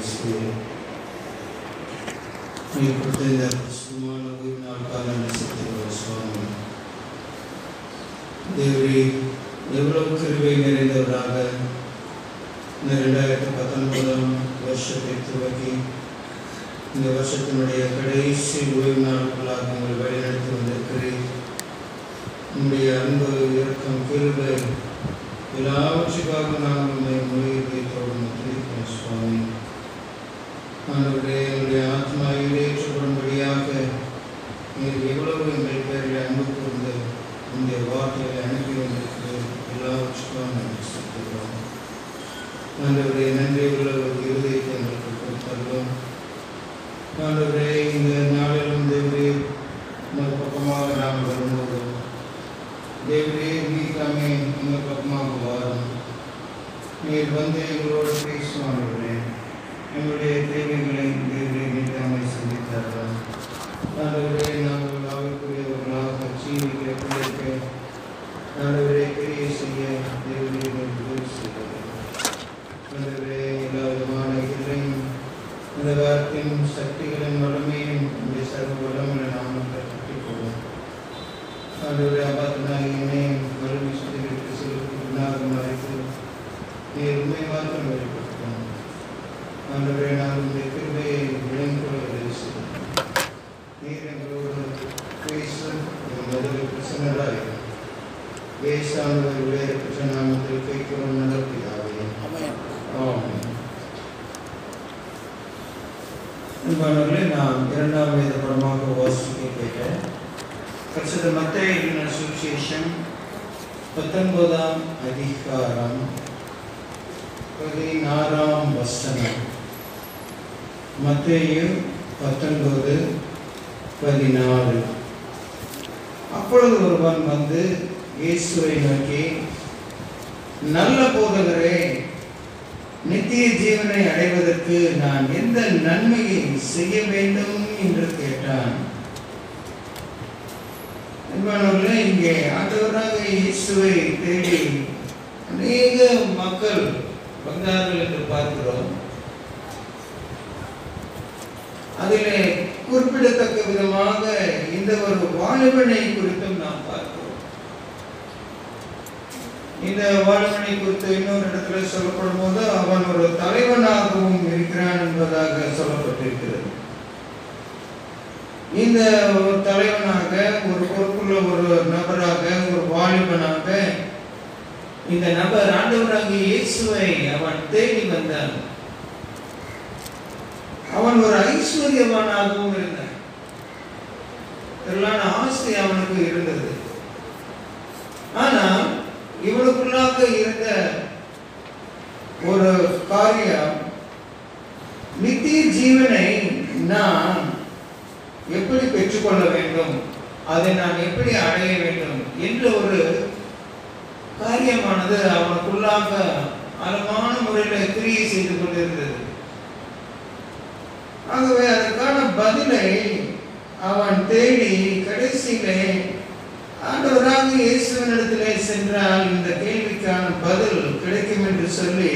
இயேசுவே நீர் கொடுத்த இந்த சுமான உயிர் கால நேசித்திருக்கிற சுவாமி தேவரே எவ்வளவு கிருபை நிறைந்தவராக இந்த ரெண்டாயிரத்தி பத்தொன்பதாம் வருஷத்தை துவக்கி இந்த வருஷத்தினுடைய கடைசி ஓய்வு நாட்களாக உங்களை வழிநடத்தி வந்திருக்கிறேன் உங்களுடைய அன்பு இரக்கம் கிருபை எல்லாவற்றுக்காக நான் உண்மை மொழியை தொடர்ந்து துதிக்கிறேன் சுவாமி ஆண்டவரே என்னுடைய ஆத்மா ஈடேற்றப்படும்படியாக நீர் எவ்வளவு எங்கள் பேரில் அன்பு கூர்ந்து இந்த வார்த்தைகளை அனுப்பி வந்திருக்கு எல்லாவற்றுக்கும் நன்றி செலுத்துகிறோம் ஆண்டவரே நன்றி உள்ள ஒரு இருதயத்தை எங்களுக்கு கொடுத்தருளும் ஆண்டவரே இந்த நாளிலும் தேவரே உங்கள் பக்கமாக நாம் வரும்போது தேவரே நீக்காமே உங்கள் பக்கமாக வாரும் நீர் வந்து எங்களோடு பேசும் ஆண்டவரே எங்களுடைய தேவைகளை தேவரே நீட்டாமை சந்தித்தார்கள் ஆண்டவரே நாங்கள் ஆவிக்குரியவர்களாக ஜீவிக்கிற பிள்ளைக்கு ஆண்டவரே பெரிய செய்ய தேவரே எங்களுக்கு உதவி செய்கிறது ஆண்டவரே எல்லா விதமான இதிலையும் இந்த வார்த்தையின் சக்திகளின் வளமையும் இந்த சர்வ வளமுள்ள நாமத்தை கட்டிக்கொள்ளும் ஆண்டவரே அபாத்தனாகியுமே வலிமை சுத்திகரித்து சிலருக்கு பின்னாக மறைத்து நீர் உண்மை மாத்திரம் வெளிப்படுத்தும் ஆண்டவரே நான் உடைய கிருபையை விளங்கிக் கொள்ள உதவி செய்யும் நீர் எங்களோடு பேசும் எங்கள் முதலில் பிரசன்னராய் ஏசானவருடைய பிரசன்னாமத்தில் கேட்கிறோம் நல்ல பிதாவே ஆமென் அன்பானவர்களே நாம் இரண்டாம் வேத படமாக வாசிக்க கேட்டேன் பரிசுத்த மத்திய எழுதின சுவிசேஷம் பத்தொன்பதாம் அதிகாரம் பதினாறாம் வசனம் மத்தேயு பத்தொன்பது பதினாறு அப்பொழுது ஒருவன் வந்து இயேசுவை நோக்கி நல்ல போதகரே நித்திய ஜீவனை அடைவதற்கு நான் எந்த நன்மையை செய்ய வேண்டும் என்று கேட்டான் அன்பானவர்களே இங்கே ஆண்டவராக இயேசுவை தேடி அநேக மக்கள் வந்தார்கள் என்று பார்க்கிறோம் அதிலே குறிப்பிடத்தக்க விதமாக இந்த ஒரு வாலிபனை குறித்தும் நாம் பார்க்கிறோம் இந்த வாலிபனை குறித்து இன்னொரு இடத்துல சொல்லப்படும் போது அவன் ஒரு தலைவனாகவும் இருக்கிறான் என்பதாக சொல்லப்பட்டிருக்கிறது இந்த ஒரு தலைவனாக ஒரு பொறுப்புள்ள ஒரு நபராக ஒரு வாலிபனாக இந்த நபர் ஆண்டவராகிய இயேசுவை அவன் தேடி வந்தான் அவன் ஒரு ஐஸ்வர்யவானாகவும் இருந்தான் திரளான ஆசை அவனுக்கு இருந்தது ஆனால் இவனுக்குள்ளாக இருந்த ஒரு காரியம் நித்திய ஜீவனை நான் எப்படி பெற்றுக்கொள்ள வேண்டும் அதை நான் எப்படி அடைய வேண்டும் என்ற ஒரு காரியமானது அவனுக்குள்ளாக அழகான முறையில் கிரியை செய்து கொண்டிருந்தது ஆகவே அதற்கான பதிலை அவன் தேடி கடைசியிலே ஆண்டவராக இயேசுவனிடத்திலே சென்றால் இந்த கேள்விக்கான பதில் கிடைக்கும் என்று சொல்லி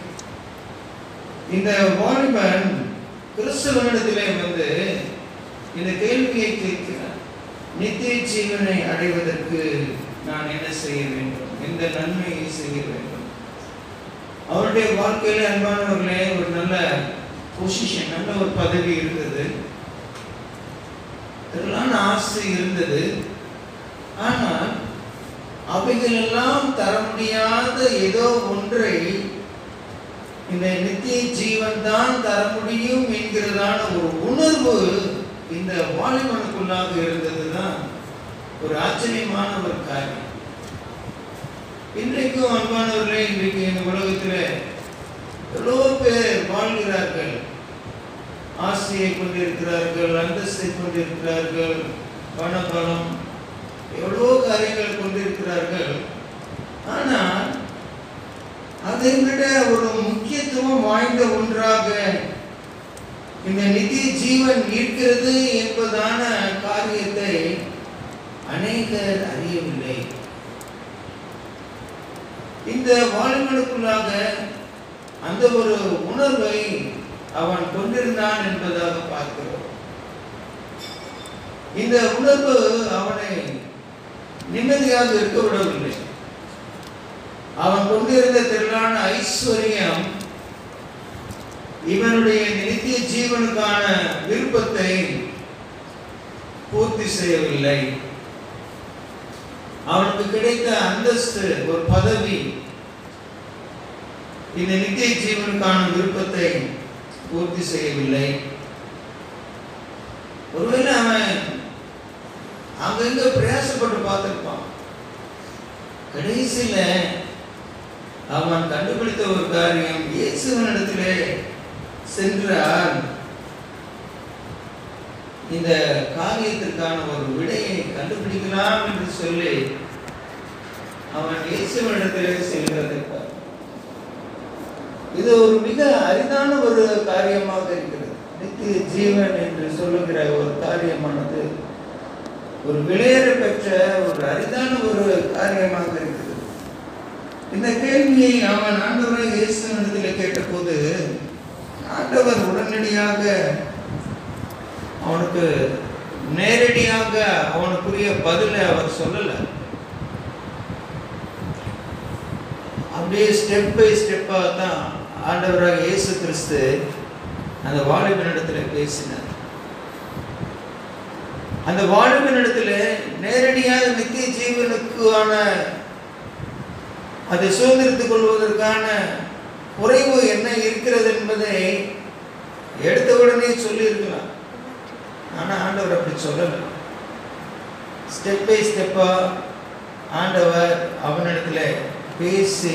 இந்த வாலிபன் கிறிஸ்தவனிடத்திலே வந்து இந்த கேள்வியை கேட்கிறார் நித்திய ஜீவனை அடைவதற்கு நான் என்ன செய்ய வேண்டும் எந்த நன்மையை செய்ய வேண்டும் அவருடைய வாழ்க்கையில அன்பானவர்களே ஒரு நல்ல பொசிஷன் நல்ல ஒரு பதவி இருந்தது திரளான ஆசை இருந்தது ஆனால் அவைகளெல்லாம் தர முடியாத ஏதோ ஒன்றை இந்த நித்திய ஜீவன் தான் தர முடியும் என்கிறதான ஒரு உணர்வு இந்த வாலிபனுக்குள்ளாக இருந்ததுதான் ஒரு ஆச்சரியமான ஒரு காரியம் இன்றைக்கும் அன்பானவர்களே இன்றைக்கு இந்த உலகத்தில் எவ்வளோ பேர் வாழ்கிறார்கள் ஆசையை கொண்டிருக்கிறார்கள் அந்தஸ்தை கொண்டிருக்கிறார்கள் பணபலம் எவ்வளோ காரியங்கள் கொண்டிருக்கிறார்கள் ஆனால் அதை விட ஒரு முக்கியத்துவம் வாய்ந்த ஒன்றாக இந்த நித்திய ஜீவன் இருக்கிறது என்பதான காரியத்தை அநேகர் அறியவில்லை இந்த வாலிபனுக்குள்ளாக அந்த ஒரு உணர்வை அவன் கொண்டிருந்தான் என்பதாக பார்க்கிறோம் இந்த உணர்வு அவனை நிம்மதியாக இருக்க விடவில்லை அவன் கொண்டிருந்த திரளான ஐஸ்வர்யம் இவனுடைய நித்திய ஜீவனுக்கான விருப்பத்தை பூர்த்தி செய்யவில்லை அவனுக்கு கிடைத்த அந்தஸ்து ஒரு பதவி இந்த நித்திய ஜீவனுக்கான விருப்பத்தை பூர்த்தி செய்யவில்லை ஒருவேளை அவன் அங்கங்க பிரயாசப்பட்டு பார்த்திருப்பான் கடைசியில அவன் கண்டுபிடித்த ஒரு காரியம் இயேசுவனிடத்திலே சென்றால் இந்த காரியத்திற்கான ஒரு விடையை கண்டுபிடிக்கலாம் என்று சொல்லி அவன் இயேசுவனிடத்திலே செல்கிறதை பார்க்கிறோம். இது ஒரு மிக அரிதான ஒரு காரியமாக இருக்கிறது நித்திய ஜீவன் என்று சொல்லுகிற ஒரு காரியமானது ஒரு விலையேற பெற்ற ஒரு அரிதான ஒரு காரியமாக இருக்கிறது இந்த கேள்வியை அவன் ஆண்டவரை இயேசுவிடத்தில் கேட்டபோது ஆண்டவர் உடனடியாக அவனுக்கு நேரடியாக அவனுக்குரிய பதிலை அவர் சொல்லல அப்படியே ஸ்டெப் பை ஸ்டெப்பாக தான் ஆண்டவராக இயேசு கிறிஸ்து அந்த வாலிபனிடத்தில் பேசினார் அந்த வாலிபனிடத்தில் நேரடியாக நித்திய ஜீவனுக்கான அதை சுதந்திரித்துக் கொள்வதற்கான குறைவு என்ன இருக்கிறது என்பதை எடுத்த உடனே சொல்லியிருக்கலாம் ஆனால் ஆண்டவர் அப்படி சொல்லலை ஸ்டெப் பை ஸ்டெப்பாக ஆண்டவர் அவனிடத்தில் பேசி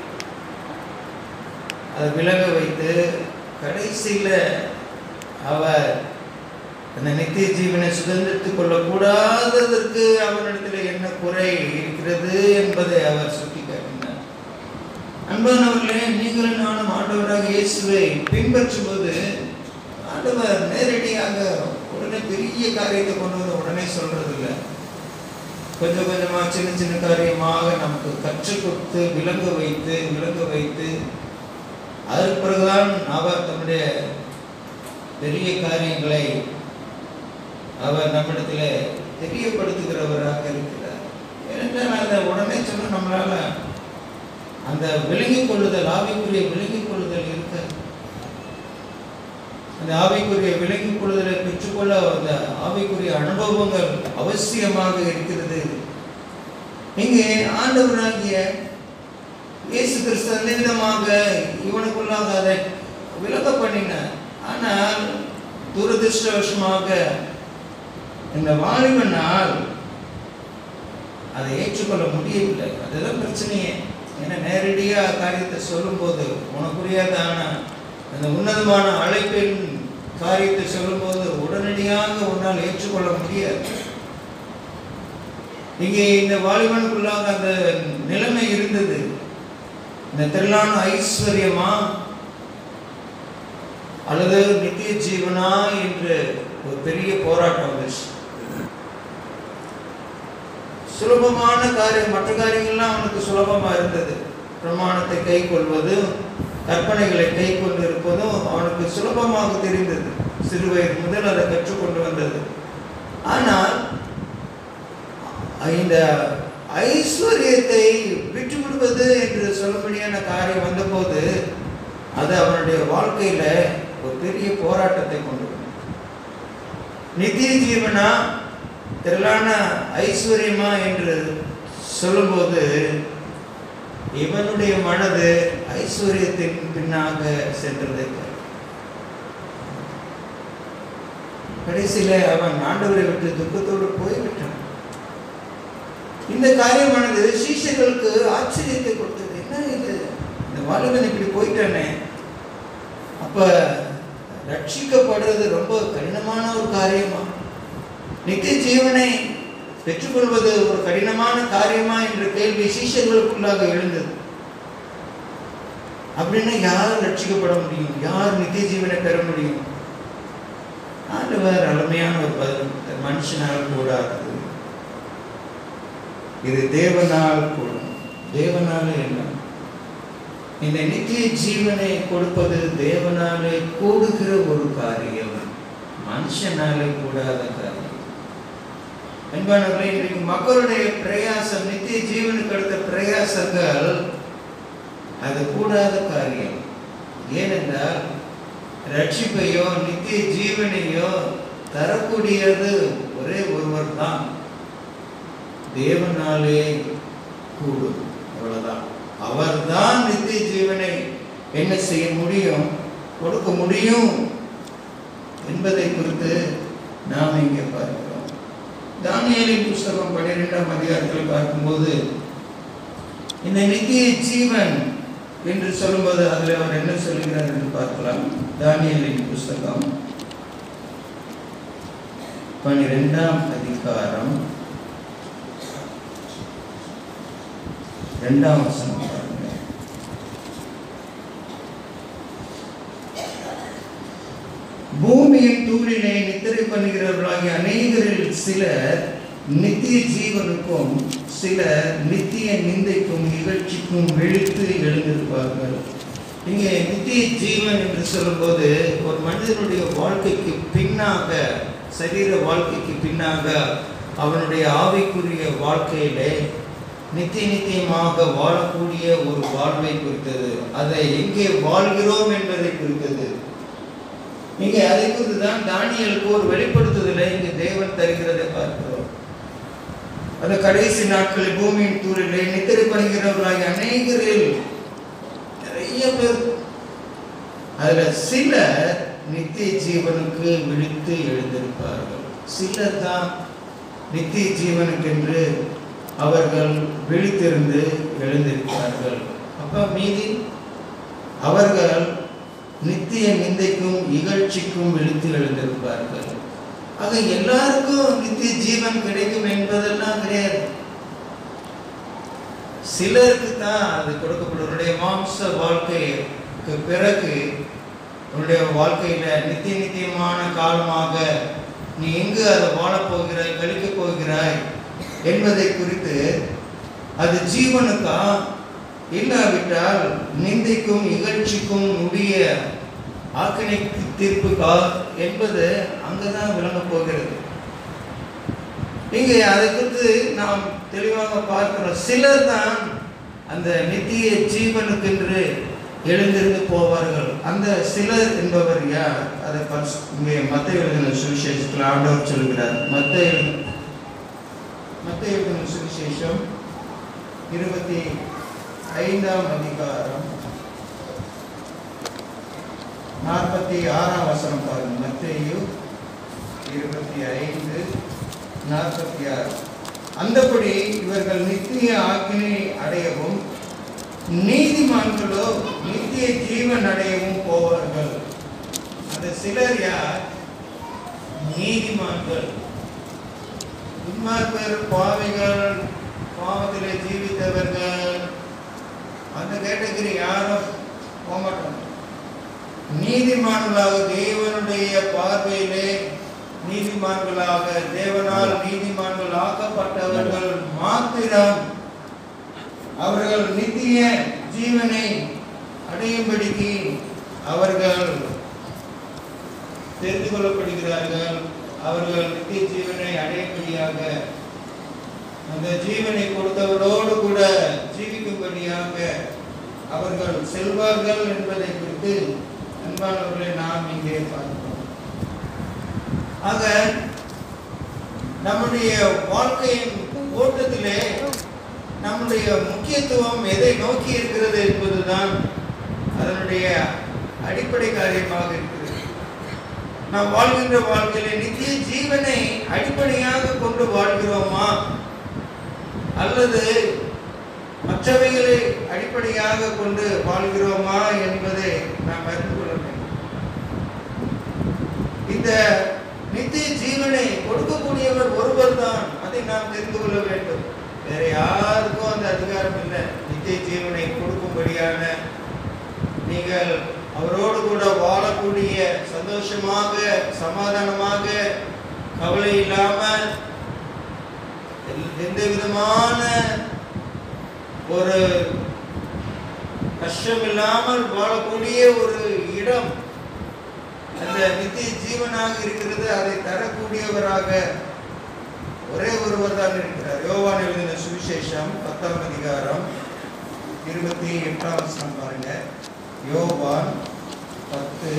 அதை விலக வைத்து கடைசியில் அவர் அந்த நித்திய ஜீவனை சுதந்திரித்துக் கொள்ளக்கூடாததற்கு அவனிடத்தில் என்ன குறை இருக்கிறது என்பதை அவர் சுட்டி காட்டினார் அன்பானவர்களே நீங்களும் நானும் ஆண்டவராக இயேசுவை பின்பற்றும்போது ஆண்டவர் நேரடியாக உடனே பெரிய காரியத்தை கொண்டு வந்து உடனே சொல்றது இல்லை கொஞ்சம் கொஞ்சமா சின்ன சின்ன காரியமாக நமக்கு கற்றுக் கொடுத்து விளங்க வைத்து விளங்க வைத்து அதற்கு பிறகுதான் அவர் தம்முடைய பெரிய காரியங்களை அவர் நம்மிடத்தில் தெரியப்படுத்துகிறவராக இருக்கிறார் ஏனென்றால் அதை உடனே சொன்ன நம்மளால அந்த விளங்கிக் கொள்ளுதல் ஆவிக்குரிய விளங்கிக் கொள்ளுதல் இருக்க அந்த ஆவிக்குரிய விளங்கிக் கொள்ளுதலை பெற்றுக்கொள்ள அந்த ஆவிக்குரிய அனுபவங்கள் அவசியமாக இருக்கிறது இங்கே ஆண்டவராகிய இயேசு கிறிஸ்து அந்த விதமாக இவனுக்குள்ளாக அதை விளக்க பண்ணினார் ஆனால் துரதிருஷ்டவசமாக இந்த வாலிபனால் அதை ஏற்றுக்கொள்ள முடியவில்லை அதுதான் பிரச்சனையே ஏன்னா நேரடியாக காரியத்தை சொல்லும்போது உனக்குரியதான அந்த உன்னதமான அழைப்பின் காரியத்தை சொல்லும்போது உடனடியாக உன்னால் ஏற்றுக்கொள்ள முடியாது இங்கே இந்த வாலிபனுக்குள்ளாக அந்த நிலைமை இருந்தது இந்த திரளான ஐஸ்வர்யமா அல்லது நித்திய ஜீவனா என்று ஒரு பெரிய போராட்டம் வந்துச்சு சுலபமான காரியம் மற்ற காரியங்கள்லாம் அவனுக்கு சுலபமா இருந்தது பிரமாணத்தை கை கொள்வது கற்பனைகளை கை கொண்டு இருப்பதும் அவனுக்கு சுலபமாக தெரிந்தது சிறுவயது முதல் அதை கற்றுக்கொண்டு வந்தது ஆனால் இந்த ஐஸ்வர்யத்தை விட்டு விடுவது என்று சொல்லும்படியான காரியம் வந்தபோது அது அவனுடைய வாழ்க்கையில ஒரு பெரிய போராட்டத்தை கொண்டு வந்தது. நித்திய ஜீவனா திரளான ஐஸ்வர்யமா என்று சொல்லும்போது இவனுடைய மனது ஐஸ்வர்யத்தின் பின்னாக சென்றதை கடைசியில அவன் ஆண்டவரை விட்டு துக்கத்தோடு போய்விட்டான் இந்த காரியமானது சீஷர்களுக்கு ஆச்சரியத்தை கொடுத்தது என்ன இது இந்த வாலிபன் இப்படி போயிட்டானே அப்ப ரட்சிக்கப்படுறது ரொம்ப கடினமான ஒரு காரியமா நித்திய ஜீவனை பெற்றுக்கொள்வது ஒரு கடினமான காரியமா என்ற கேள்வி சீஷர்களுக்குள்ளாக எழுந்தது அப்படின்னா யார் ரட்சிக்கப்பட முடியும் யார் நித்திய ஜீவனை பெற முடியும் ஆண்டவர் அருமையான ஒரு பதில் மனுஷனால் கூடாது இது தேவனால் கூடும் தேவனால என்ன இந்த நித்திய ஜீவனை கொடுப்பது தேவனாலே கூடுகிற ஒரு காரியம் மனுஷனாலே கூடாத காரியம் அன்பானவர்களே இன்றைக்கு மக்களுடைய பிரயாசம் நித்திய ஜீவனுக்கு அடுத்த பிரயாசங்கள் அது கூடாத காரியம் ஏனென்றால் ரட்சிப்பையோ நித்திய ஜீவனையோ தரக்கூடியது ஒரே ஒருவர் தான் தேவனாலே கூடும் அவ்வளவுதான் அவர்தான் நித்திய ஜீவனை என்ன செய்ய முடியும் கொடுக்க முடியும் என்பதை குறித்து நாம் இங்கே பார்க்கிறோம் தானியலின் புஸ்தகம் பன்னிரெண்டாம் அதிகாரத்தில் பார்க்கும்போது இந்த நித்திய ஜீவன் என்று சொல்லும்போது அதில் அவர் என்ன சொல்லுகிறார் என்று பார்க்கலாம் தானியலின் புஸ்தகம் பன்னிரெண்டாம் அதிகாரம் இரண்டாம் வசனம் பாருங்க பூமியின் தூளினை நித்திரை பண்ணுகிறவர்களாகிய அநேகரில் சிலர் நித்திய ஜீவனுக்கும் சிலர் நித்திய நிந்தைக்கும் நிகழ்ச்சிக்கும் விழித்து எழுந்திருப்பார்கள் இங்கே நித்திய ஜீவன் என்று சொல்லும்போது ஒரு மனிதனுடைய வாழ்க்கைக்கு பின்னாக சரீர வாழ்க்கைக்கு பின்னாக அவனுடைய ஆவிக்குரிய வாழ்க்கையிலே நித்திய நித்தியமாக வாழக்கூடிய ஒரு வாழ்வை குறித்தது அதை எங்கே வாழ்கிறோம் என்பதை குறித்தது இங்கே அதை குறித்து தான் தானியலுக்கு ஒரு வெளிப்படுத்துதலை இங்கே தேவன் தருகிறதை பார்க்கிறோம் அந்த கடைசி நாட்களில் பூமியின் தூரிலே நித்திரை பண்ணுகிறவர்களாகி அநேகரில் நிறைய பேர் அதுல சில நித்திய ஜீவனுக்கு விழித்து எழுந்திருப்பார்கள் சிலர் தான் நித்திய ஜீவனுக்கென்று அவர்கள் விழித்திருந்து எழுந்திருக்கிறார்கள் அப்ப மீதி அவர்கள் நித்திய நிந்தைக்கும் இகழ்ச்சிக்கும் விழித்து எழுந்திருப்பார்கள் ஆக எல்லாருக்கும் நித்திய ஜீவன் கிடைக்கும் என்பதெல்லாம் கிடையாது சிலருக்கு தான் அது கொடுக்கப்படும் உன்னுடைய மாம்ச வாழ்க்கைக்கு பிறகு உன்னுடைய வாழ்க்கையில நித்திய நித்தியமான காலமாக நீ எங்கு அதை வாழப் போகிறாய் கழிக்கப் போகிறாய் என்பதை குறித்து அது ஜீவனுக்கா இல்லாவிட்டால் நிந்தைக்கும் இகழ்ச்சிக்கும் உடைய ஆக்கினை தீர்ப்புக்கா என்பது அங்கதான் விளங்கப் போகிறது இங்கே அதை குறித்து நாம் தெளிவாக பார்க்கிறோம் சிலர் தான் அந்த நித்திய ஜீவனுக்கென்று எழுந்திருந்து போவார்கள் அந்த சிலர் என்பவர் யார் அதை பரிசு- இங்கே மத்த எழுதின சுவிசேஷத்தில் ஆண்டவர் சொல்கிறார் மத்த மத்த எழுதின சுவிசேஷம் இருபத்தி ஐந்தாம் அதிகாரம் நாற்பத்தி ஆறாம் வசனம் பாருங்க மத்தேயு இருபத்தி ஐந்து நாற்பத்தி ஆறு அந்தபடி இவர்கள் நித்திய ஆக்கினை அடையவும் நீதிமான்களோ நித்திய ஜீவன் அடையவும் போவார்கள் அந்த சிலர் யார் நீதிமான்கள் துன்மார்க்கர் பாவிகள் பாவத்திலே ஜீவித்தவர்கள் அந்த கேட்டகரி யாரும் போக மாட்டாங்க நீதிமான்களாக தேவனுடைய பார்வையிலே நீதிமான்களாக தேவனால் நீதிமான்கள் ஆக்கப்பட்டவர்கள் மாத்திரம் அவர்கள் நித்திய ஜீவனை அடையும்படிக்கு அவர்கள் தெரிந்து கொள்ளப்படுகிறார்கள் அவர்கள் நித்திய ஜீவனை அடையும்படியாக அந்த ஜீவனை கொடுத்தவரோடு கூட ஜீவிக்கும்படியாக அவர்கள் செல்வார்கள் என்பதை குறித்து அன்பானவர்களை நாம் இங்கே பார்க்கிறோம் ஆக நம்முடைய வாழ்க்கையின் ஓட்டத்திலே நம்முடைய முக்கியத்துவம் எதை நோக்கி இருக்கிறது என்பதுதான் அதனுடைய அடிப்படை காரியமாக இருக்கிறது நாம் வாழ்கின்ற வாழ்க்கையிலே நித்திய ஜீவனை அடிப்படையாக கொண்டு வாழ்கிறோமா அல்லது மற்றவைகளை அடிப்படையாக கொண்டு வாழ்கிறோமா என்பதை நாம் அறிந்து கொள்ள வேண்டும் இந்த நித்திய ஜீவனை கொடுக்கக்கூடியவர் ஒருவர் தான் அதை நாம் தெரிந்து கொள்ள வேண்டும் வேற யாருக்கும் அந்த அதிகாரம் இல்லை நித்திய ஜீவனை கொடுக்கும்படியான நீங்கள் அவரோடு கூட வாழக்கூடிய சந்தோஷமாக சமாதானமாக கவலை இல்லாமல் எல்- எந்த விதமான ஒரு கஷ்டம் இல்லாமல் வாழக்கூடிய ஒரு இடம் அந்த நித்திய ஜீவனாக இருக்கிறது அதை தரக்கூடியவராக ஒரே ஒருவர் தான் இருக்கிறார் யோவான் எழுதின சுவிசேஷம் பத்தாம் அதிகாரம் இருபத்தி எட்டாம் வசனம் பாருங்க யோவான் பத்து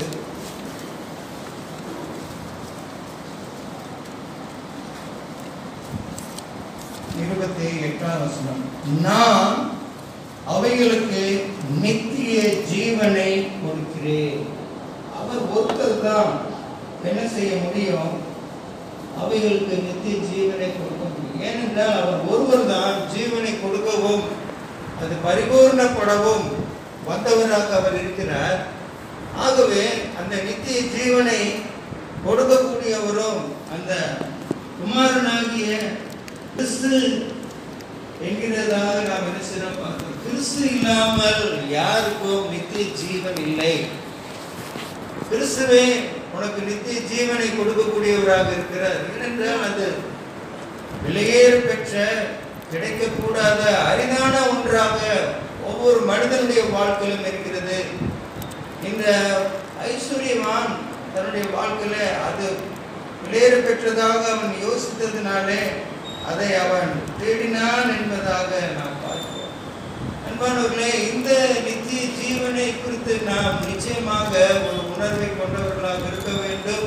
இருபத்தி எட்டாம் வசனம் நான் அவைகளுக்கு நித்திய ஜீவனை கொடுக்கிறேன் அவர் ஒருத்தர் தான் என்ன செய்ய முடியும் அவைகளுக்கு நித்திய ஜீவனை கொடுக்க முடியும் ஏனென்றால் அவர் ஒருவர் தான் ஜீவனை கொடுக்கவும் அது பரிபூர்ணப்படவும் வந்தவராக அவர் இருக்கிறார் ஆகவே அந்த நித்திய ஜீவனை கொடுக்கக்கூடியவரும் அந்த குமாரனாகிய கிறிஸ்து என்கிறதாக நாம் என்ன செய்யறோம் பார்க்கிறோம். கிறிஸ்து இல்லாமல் யாருக்கும் நித்திய ஜீவன் இல்லை கிறிஸ்துவே உனக்கு நித்திய ஜீவனை கொடுக்கக்கூடியவராக இருக்கிறார் ஏனென்றால் அது விலையேறு பெற்ற கிடைக்கக்கூடாத அரிதான ஒன்றாக ஒவ்வொரு மனிதனுடைய வாழ்க்கையிலும் இருக்கிறது இந்த ஐஸ்வர்யவான் தன்னுடைய வாழ்க்கையில அது விலையேறு பெற்றதாக அவன் யோசித்ததினாலே அதை அவன் தேடினான் என்பதாக நாம் பார்க்கிறோம் அன்பானவர்களே இந்த நித்திய ஜீவனை குறித்து நாம் நிச்சயமாக ஒரு உணர்வை கொண்டவர்களாக இருக்க வேண்டும்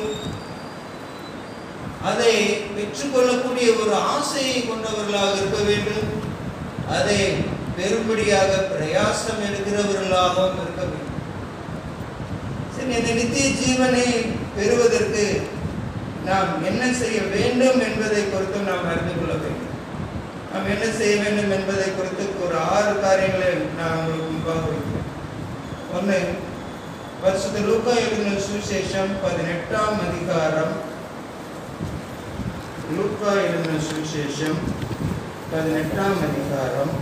அதை பெற்றுக்கொள்ளக்கூடிய ஒரு ஆசையை கொண்டவர்களாக இருக்க வேண்டும் அதை பெரும்படியாக பிரயாசம் எடுக்கிறவர்களாகவும் இருக்க வேண்டும் சரி இந்த நித்திய ஜீவனை பெறுவதற்கு நாம் என்ன செய்ய வேண்டும் என்பதை குறித்து நாம் அறிந்து கொள்ள வேண்டும் நாம் என்ன செய்ய வேண்டும் என்பதை குறித்து ஒரு ஆறு காரியங்களை நான் உங்களுக்கு முன்பாக வைக்கிறேன் ஒன்று பரிசுத்த லூக்கா எழுதின சுவிசேஷம் பதினெட்டாம் அதிகாரம் லூக்கா எழுதின சுவிசேஷம் பதினெட்டாம் அதிகாரம்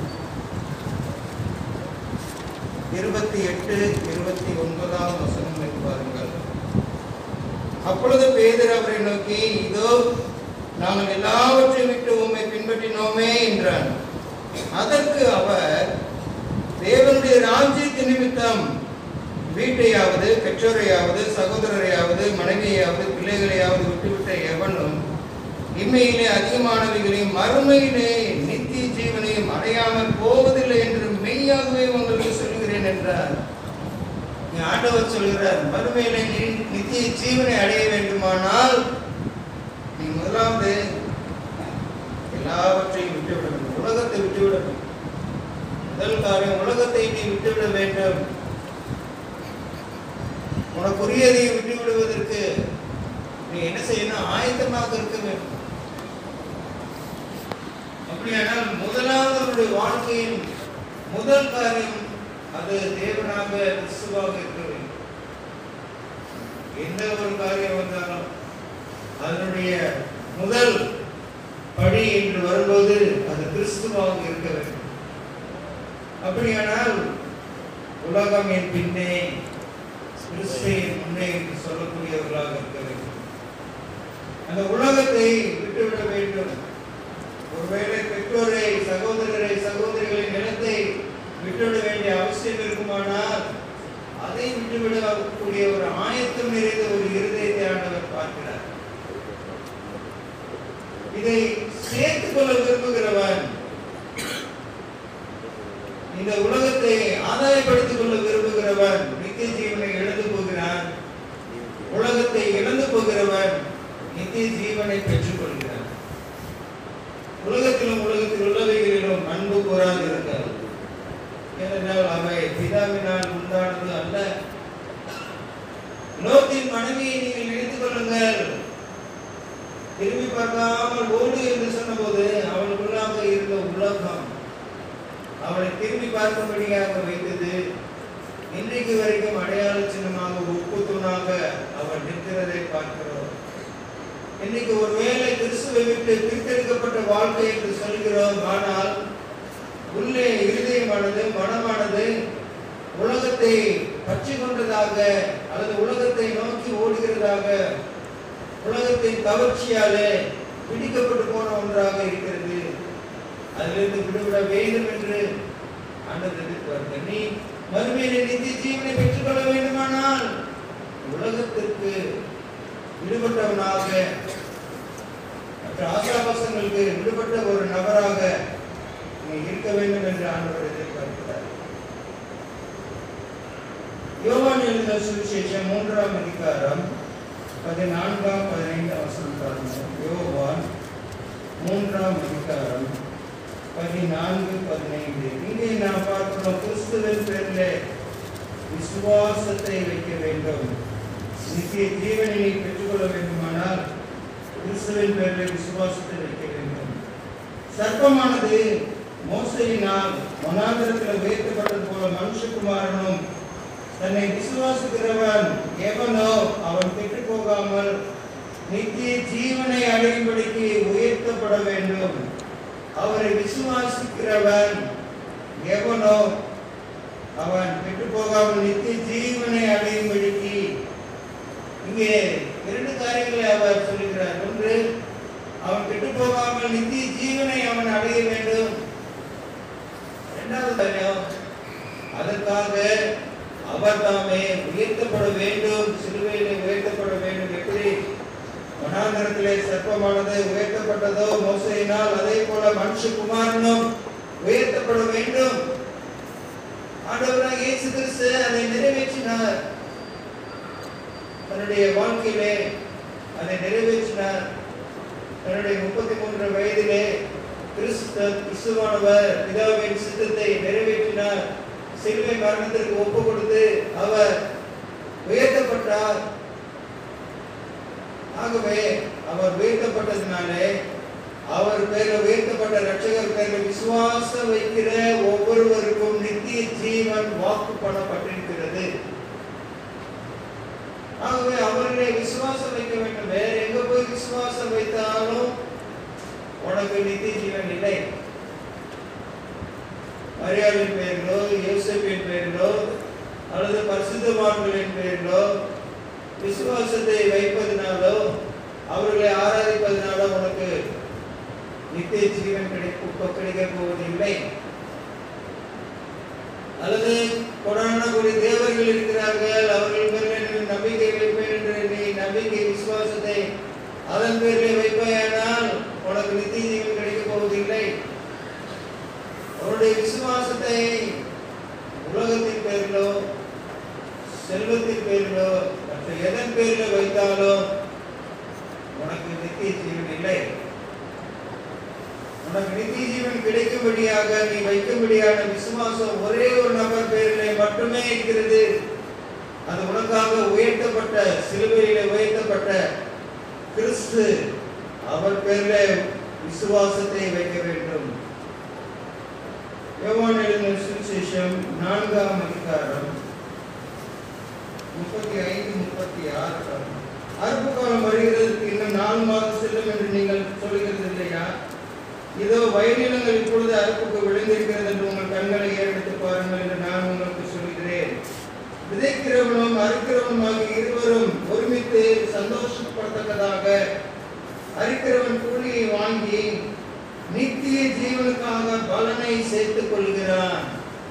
இருபத்தி எட்டு இருபத்தி ஒன்பதாம் வசனங்களை பாருங்கள் அப்பொழுது பேதர் அவரை நோக்கி இதோ நாங்கள் எல்லாவற்றையும் விட்டு உம்மை பின்பற்றினோமே என்றான் அதற்கு அவர் தேவனுடைய ராஜ்யத்தின் நிமித்தம் வீட்டையாவது பெற்றோரையாவது சகோதரரையாவது மனைவியாவது பிள்ளைகளையாவது விட்டுவிட்ட எவனும் இம்மையிலே அதிகமானவைகளையும் மறுமையிலே நித்திய ஜீவனையும் அடையாமல் போவதில்லை என்று மெய்யாகவே உங்களுக்கு சொல்கிறேன் என்றார் இங்க ஆண்டவர் சொல்கிறார் மறுமையிலே நீ நித்திய ஜீவனை அடைய வேண்டுமானால் நீ முதலாவது எல்லாவற்றையும் விட்டுவிட வேண்டும் உலகத்தை விட்டுவிட வேண்டும் முதல் காரியம் உலகத்தை நீ விட்டுவிட வேண்டும் உனக்குரியதை விட்டு விடுவதற்கு நீ என்ன செய்யணும் ஆயத்தமாக இருக்க வேண்டும் அப்படியானால் முதலாவது அவருடைய வாழ்க்கையின் முதல் காரியம் அது தேவனாக கிறிஸ்துவாக இருக்க வேண்டும் எந்த ஒரு காரியம் வந்தாலும் அதனுடைய முதல் படி என்று வரும்போது அது கிறிஸ்துவாக இருக்க வேண்டும் அப்படியானால் உலகம் என் பின்னே கிறிஸ்துவின் முன்னே என்று சொல்லக்கூடியவர்களாக இருக்க வேண்டும் அந்த உலகத்தை விட்டுவிட வேண்டும் ஒருவேளை பெற்றோரை சகோதரரை சகோதரிகளின் நிலத்தை விட்டுவிட வேண்டிய அவசியம் இருக்குமானால் அதை விட்டுவிடக்கூடிய ஒரு ஆயத்தம் நிறைந்த ஒரு இருதயத்தை ஆண்டவர் பார்க்கிறார் இதை சேர்த்துக் கொள்ள விரும்புகிறவன் இந்த உலகத்தை ஆதாயப்படுத்திக் கொள்ள விரும்புகிறவன் நித்திய ஜீவனை இழந்து போகிறான் உலகத்தை இழந்து போகிறவன் நித்திய ஜீவனை பெற்றுக் கொள்கிறான் உலகத்திலும் உலகத்தில் உள்ளவைகளிலும் அன்பு கூறாது இருக்காது ஏனென்றால் அவை பிதாவினால் உண்டானது அல்ல லோத்தின் மனைவியை நீங்கள் நினைத்துக் கொள்ளுங்கள் திரும்பி பார்க்காமல் ஓடு என்று சொன்னபோது அவளுக்குள்ளாக இருந்த உலகம் அவளை திரும்பி பார்க்கும்படியாக வைத்தது இன்றைக்கு வரைக்கும் அடையாள சின்னமாக உப்பு தூணாக அவள் நிற்கிறதை பார்க்கிறோம் இன்னைக்கு ஒருவேளை கிறிஸ்துவை விட்டு பிரித்தெடுக்கப்பட்ட வாழ்க்கை என்று சொல்கிறோம் ஆனால் உள்ளே இருதயமானது மனமானது உலகத்தை பற்றி கொண்டதாக அல்லது உலகத்தை நோக்கி ஓடுகிறதாக உலகத்தின் கவர்ச்சியாலே பிடிக்கப்பட்டு போன ஒன்றாக இருக்கிறது அதிலிருந்து விடுவிட வேண்டும் என்று ஆண்டவர் எதிர்பார்க்க நீ மறுமையிலே நித்திய ஜீவனை பெற்றுக்கொள்ள வேண்டுமானால் உலகத்திற்கு விடுபட்டவனாக மற்ற ஆசாபாசங்களுக்கு விடுபட்ட ஒரு நபராக நீ இருக்க வேண்டும் என்று ஆண்டவர் எதிர்பார்க்கிறார் யோவான் எழுதின சுவிசேஷம் மூன்றாம் அதிகாரம் பதினான்காம் பதினைந்தாம் வசனம் பாருங்க யோவான் மூன்றாம் அதிகாரம் பதினான்கு பதினைந்து இங்கே நாம் பார்க்கிறோம் கிறிஸ்துவின் பேரில் விசுவாசத்தை வைக்க வேண்டும் நித்திய ஜீவனை நீ பெற்றுக்கொள்ள வேண்டுமானால் கிறிஸ்துவின் பேரில் விசுவாசத்தை வைக்க வேண்டும் சர்ப்பமானது மோசையினால் மனாந்திரத்தில் உயர்த்தப்பட்டது போல மனுஷகுமாரனும் தன்னை விசுவாசிக்கிறவன் எவனோ அவன் கெட்டுப் போகாமல் நித்திய ஜீவனை அடையும்படிக்கு உயர்த்தப்பட வேண்டும் அவரை விசுவாசிக்கிறவன் எவனோ அவன் கெட்டுப் போகாமல் நித்திய ஜீவனை அடையும்படிக்கு இங்கே இரண்டு காரியங்களை அவர் சொல்லுகிறார் ஒன்று அவன் கெட்டுப் போகாமல் நித்திய ஜீவனை அவன் அடைய வேண்டும் இரண்டாவது காரியம் அதற்காக அவர் தாமே உயர்த்தப்பட வேண்டும் சிலுவையிலே உயர்த்தப்பட வேண்டும் எப்படி வனாந்தரத்திலே சர்ப்பமானது உயர்த்தப்பட்டதோ மோசையினால் அதே போல மனுஷகுமாரனும் உயர்த்தப்பட வேண்டும் ஆண்டவராக இயேசு கிறிஸ்து அதை நிறைவேற்றினார் தன்னுடைய வாழ்க்கையிலே அதை நிறைவேற்றினார் தன்னுடைய முப்பத்தி மூன்று வயதிலே கிறிஸ்து கிறிஸ்துவானவர் பிதாவின் சித்தத்தை நிறைவேற்றினார் சிலுவை மரணத்திற்கு ஒப்பு கொடுத்து அவர் உயர்த்தப்பட்டார் ஆகவே அவர் உயர்த்தப்பட்டதினாலே அவர் பேர்ல உயர்த்தப்பட்ட ரட்சகர் பேர்ல விசுவாசம் வைக்கிற ஒவ்வொருவருக்கும் நித்திய ஜீவன் வாக்கு பண்ணப்பட்டிருக்கிறது ஆகவே அவர்களே விசுவாசம் வைக்க வேண்டும் வேற எங்க போய் விசுவாசம் வைத்தாலும் உனக்கு நித்திய ஜீவன் இல்லை மரியாதையின் பேரிலோ யோசப்பின் பேரிலோ அல்லது பரிசுத்தவான்களின் பேரிலோ விசுவாசத்தை வைப்பதனாலோ அவர்களை ஆராதிப்பதனாலோ உனக்கு நித்திய ஜீவன் கிடைக்க கிடைக்க போவதில்லை அல்லது கொடான ஒரு தேவர்கள் இருக்கிறார்கள் அவர்கள் பேரில் நீ நம்பிக்கை வைப்பேன் என்று நீ நம்பிக்கை விசுவாசத்தை அதன் பேரில் வைப்பாயானால் உனக்கு நித்திய ஜீவன் கிடைக்க போவதில்லை அவருடைய விசுவாசத்தை உலகத்தின் பேரிலோ செல்வத்தின் பேரிலோ மற்ற எதன் பேரில் வைத்தாலோ உனக்கு நித்திய ஜீவன் இல்லை உனக்கு நித்திய ஜீவன் கிடைக்கும்படியாக நீ வைக்கும்படியான விசுவாசம் ஒரே ஒரு நபர் பேரிலே மட்டுமே இருக்கிறது அது உனக்காக உயர்த்தப்பட்ட சிலுவையிலே உயர்த்தப்பட்ட கிறிஸ்து அவர் பேரிலே விசுவாசத்தை வைக்க வேண்டும் யோவான் எழுதின சுவிசேஷம் நான்காம் அதிகாரம் முப்பத்தி ஐந்து முப்பத்தி ஆறு அறுப்பு காலம் வருகிறதுக்கு இன்னும் நாலு மாதம் செல்லும் என்று நீங்கள் சொல்லுகிறது இல்லையா இதோ வயலினங்கள் இப்பொழுது அறுப்புக்கு விழுந்திருக்கிறது என்று உங்கள் கண்களை ஏறெடுத்து பாருங்கள் என்று நான் உங்களுக்கு சொல்கிறேன் விதைக்கிறவனும் அறுக்கிறவனும் ஆகிய இருவரும் ஒருமித்து சந்தோஷப்படத்தக்கதாக அறுக்கிறவன் கூலியை வாங்கி நித்திய ஜீவனுக்காக பலனை சேர்த்துக் கொள்கிறான்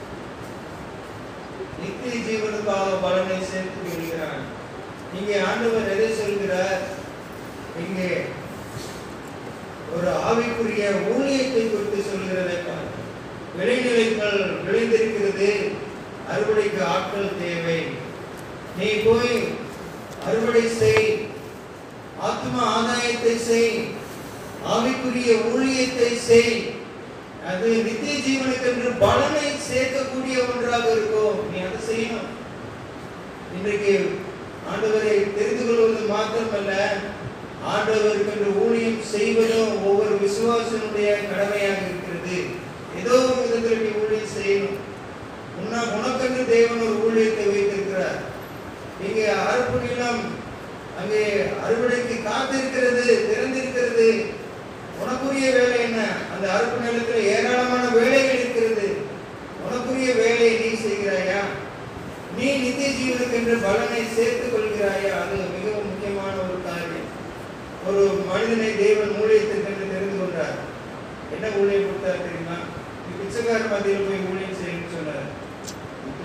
நித்திய ஜீவனுக்காக பலனை சேர்த்துக் கொள்கிறான் இங்கே ஆண்டவர் எதை சொல்கிறார் இங்கே ஒரு ஆவிக்குரிய ஊழியத்தை குறித்து சொல்கிறதை பார். விளைநிலைகள் விளைந்திருக்கிறது அறுவடைக்கு ஆட்கள் தேவை நீ போய் அறுவடை செய் ஆத்ம ஆதாயத்தை செய் ஆவிக்குரிய ஊழியத்தை செய் அது நித்திய ஜீவனுக்கு என்று பலனை சேர்க்கக்கூடிய ஒன்றாக இருக்கும் நீ அதை செய்யணும் இன்றைக்கு ஆண்டவரை தெரிந்து கொள்வது மாத்திரமல்ல ஆண்டவருக்கு என்று ஊழியம் செய்வதும் ஒவ்வொரு விசுவாசனுடைய கடமையாக இருக்கிறது ஏதோ ஒரு விதத்தில் நீ ஊழியம் செய்யணும் உன்ன உனக்கென்று தேவன் ஒரு ஊழியத்தை வைத்திருக்கிறார் இங்கே அறுப்பு நிலம் அங்கே அறுவடைக்கு காத்திருக்கிறது திறந்திருக்கிறது உனக்குரிய வேலை என்ன அந்த அறுப்பு நிலத்தில் ஏராளமான வேலைகள் இருக்கிறது உனக்குரிய வேலையை நீ செய்கிறாயா நீ நித்திய ஜீவனுக்கு என்று பலனை சேர்த்துக் கொள்கிறாயா அது மிகவும் முக்கியமான ஒரு காரியம் ஒரு மனிதனை தேவன் ஊழியத்திற்கு தெரிந்து கொண்டார் என்ன ஊழியம் கொடுத்தார் தெரியுமா நீ பிச்சைக்கார மத்தியில் போய் ஊழியம் செய்யணும்னு சொன்னார் நீ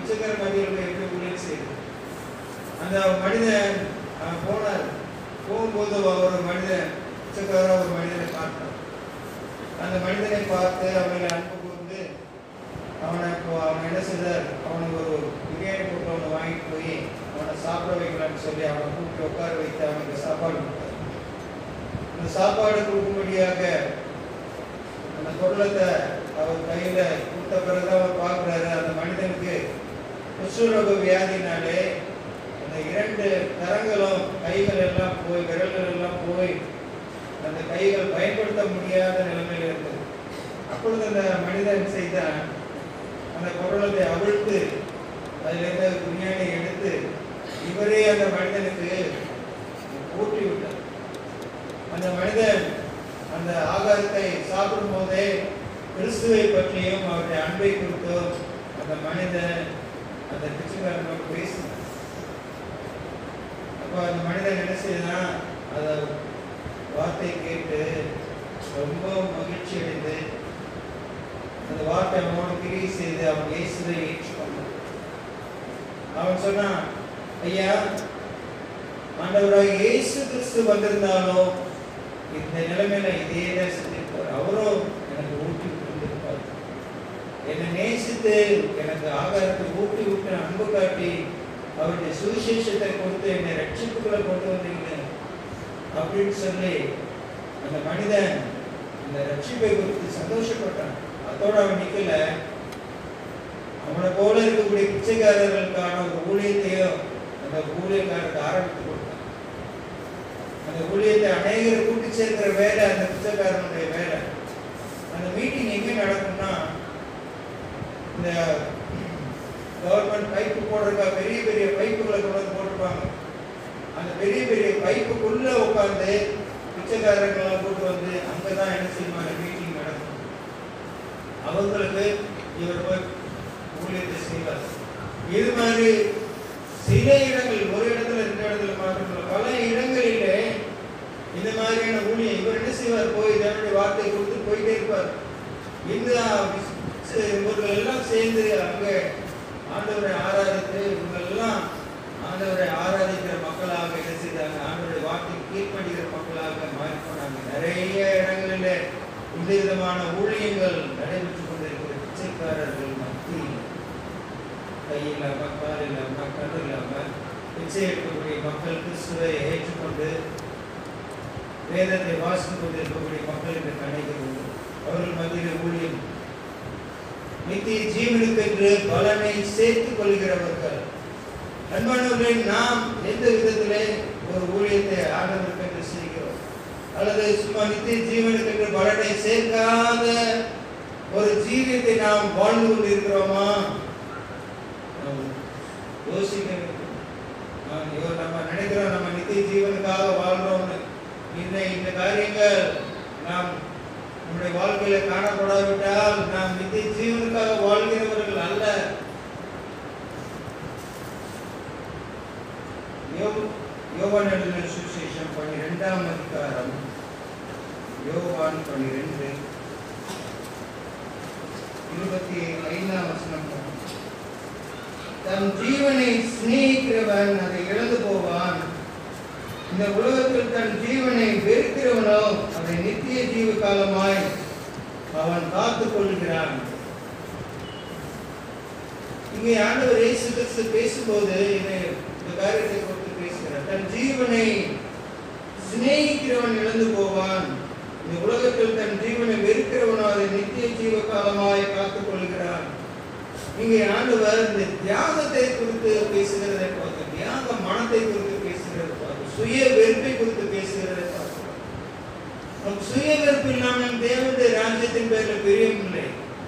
பிச்சைக்கார மத்தியில் போய் எப்படி ஊழியம் செய்யுது அந்த மனிதன் அஹ், போனார் போகும்போது ஒரு மனிதன் பிச்சைக்கார ஒரு மனிதனை பார்த்தார் அந்த மனிதனை பார்த்து அவனை அன்பு கூர்ந்து அவனை இப்போ அவன் என்ன செய்தார் அவனுக்கு ஒரு பிரியாணி போட்டு அவனை வாங்கிட்டு போய் அவனை சாப்பிட வைக்கலாம்னு சொல்லி அவனை கூப்பிட்டு உட்கார வைத்து அவனுக்கு சாப்பாடு கொடுத்தார் அந்த சாப்பாடு கொடுக்கும்படியாக அந்த பொருளத்தை அவர் கையில கொடுத்த பிறகு அவர் பார்க்குறாரு அந்த மனிதனுக்கு குஷ்டரோக வியாதினாலே அந்த இரண்டு கரங்களும் கைகள் எல்லாம் போய் விரல்கள் எல்லாம் போய் அந்த கைகள் பயன்படுத்த முடியாத நிலைமையில இருக்குது அப்பொழுது அந்த மனிதன் செய்தான் அந்த பொருளத்தை அவிழ்த்து அதில் இருந்த பிரியாணி எடுத்து இவரே அந்த மனிதனுக்கு ஊட்டி விட்டார் அந்த மனிதன் அந்த ஆகாரத்தை சாப்பிடும் போதே கிறிஸ்துவை பற்றியும் அவருடைய அன்பை குறித்தும் அந்த மனிதன் அந்த பிச்சைக்காரனோடு பேசினார் அப்போ அந்த மனிதன் என்ன செய்தான் அதை வார்த்தை கேட்டு ரொம்ப மகிழ்ச்சி அடைந்து அந்த வார்த்தை அவனோடு கிரியை செய்து அவன் இயேசுவை ஏற்றுக்கொண்டான் அவன் சொன்னான் ஐயா ஆண்டவராக இயேசு கிறிஸ்து வந்திருந்தாலும் இந்த நிலைமையில இதே தான் செஞ்சிருப்பார் அவரும் எனக்கு ஊட்டி விட்டுருப்பார் என்னை நேசித்து எனக்கு ஆகாரத்தை ஊட்டி விட்டு அன்பு காட்டி அவருடைய சுவிசேஷத்தை கொடுத்து என்னை ரட்சிப்புக்குள்ள கொண்டு வந்தீங்க அப்படின்னு சொல்லி அந்த மனிதன் இந்த ரட்சிப்பை குறித்து சந்தோஷப்பட்டான் அதோட அவன் நிக்கல அவனை போல இருக்கக்கூடிய பிச்சைக்காரர்களுக்கான ஒரு ஊழியத்தையும் அந்த ஊழியக்காரருக்கு ஆரம்பித்து கொடுத்தான் அந்த ஊழியத்தை அநேகரை கூட்டி சேர்க்கிற வேலை அந்த பிச்சைக்காரனுடைய வேலை அந்த மீட்டிங் எங்க நடக்கும்னா இந்த கவர்மெண்ட் பைப்பு போடுறதுக்கா பெரிய பெரிய பைப்புகளை கொண்டு வந்து போட்டிருப்பாங்க அந்த பெரிய பெரிய பைப்புக்குள்ள உட்காந்து பிச்சைக்காரங்களாம் கூட்டு வந்து அங்கதான் என்ன செய்வாங்க மீட்டிங் நடக்கும் அவங்களுக்கு இவர் போய் ஊழியத்தை செய்வார் இது மாதிரி சில இடங்கள் ஒரு இடத்துல ரெண்டு இடத்துல மாற்றமில்ல பல இடங்களிலே இந்த மாதிரியான ஊழியம் இவர் என்ன செய்வார் போய் தேவனுடைய வார்த்தை கொடுத்து போயிட்டே இருப்பார் இந்த சி- இவர்கள் எல்லாம் சேர்ந்து அங்கே ஆண்டவரை ஆராதித்து இவங்க எல்லாம் ஆண்டவரை ஆராதிக்கிற மக்களாக என்ன செய்தாங்க ஆண்டவருடைய வார்த்தை கீழ்ப்படுகிற மக்களாக மாறி போனாங்க நிறைய இடங்களிலே இந்த விதமான ஊழியங்கள் நடைபெற்றுக் கொண்டிருக்கிற பிச்சைக்காரர்கள் மத்தியில் கை இல்லாம கால் இல்லாம கண் இல்லாம பிச்சை எடுக்கக்கூடிய மக்கள் கிறிஸ்துவை ஏற்றுக்கொண்டு வேதத்தை வாசித்துக் கொண்டிருக்கக்கூடிய மக்கள் என்று கணிக்கிறது அவர்கள் மத்தியில் ஊழியம் நித்திய ஜீவனுக்கென்று பலனை சேர்த்துக் கொள்கிறவர்கள் அன்பானவர்களே நாம் எந்த விதத்திலே ஒரு ஊழியத்தை ஆண்டவருக்கு என்று செய்கிறோம் அல்லது சும்மா நித்திய ஜீவனுக்கென்று பலனை சேர்க்காத ஒரு ஜீவியத்தை நாம் வாழ்ந்து கொண்டிருக்கிறோமா நாம் யோசிக்க வேண்டும் நாம் யோ- நம்ம நினைக்கிறோம் நம்ம நித்திய ஜீவனுக்காக வாழ்றோம்னு இந்த இந்த காரியங்கள் நாம் நம்முடைய வாழ்க்கையில காணப்படாவிட்டால் நாம் நித்திய ஜீவனுக்காக வாழ்கிறவர்கள் அல்ல யோ- யோவான் எழுதின சுவிசேஷம் பன்னிரெண்டாம் அதிகாரம் யோவான் பன்னிரெண்டு இருபத்தி ஐந்தாம் வசனம் பாருங்க. தம் ஜீவனை சிநேகிக்கிறவன் அதை இழந்து போவான் இந்த உலகத்தில் தன் ஜீவனை வெறுக்கிறவனோ அதை நித்திய ஜீவ காலமாய் அவன் காத்துக் கொள்கிறான் இங்கே ஆண்டவர் இயேசு கிறிஸ்து பேசும்போது இதை இந்த காரியத்தை குறித்து பேசுகிறார் தன் ஜீவனை சிநேகிக்கிறவன் இழந்து போவான் இந்த உலகத்தில் தன் ஜீவனை வெறுக்கிறவனோ அதை நித்திய ஜீவ காலமாய் காத்துக் கொள்கிறான் இங்கே ஆண்டவர் இந்த தியாகத்தை குறித்து பேசுகிறதை பார்க்க தியாக மனத்தை குறித்து பேசுகிறதை பார்க்க சுய வெறுப்பை குறித்து பேசுகிறதை பார்க்கிறோம் நம் சுய வெறுப்பு இல்லாமல் தேவனுடைய ராஜ்யத்தின் பேரில் பிரியம் இல்லை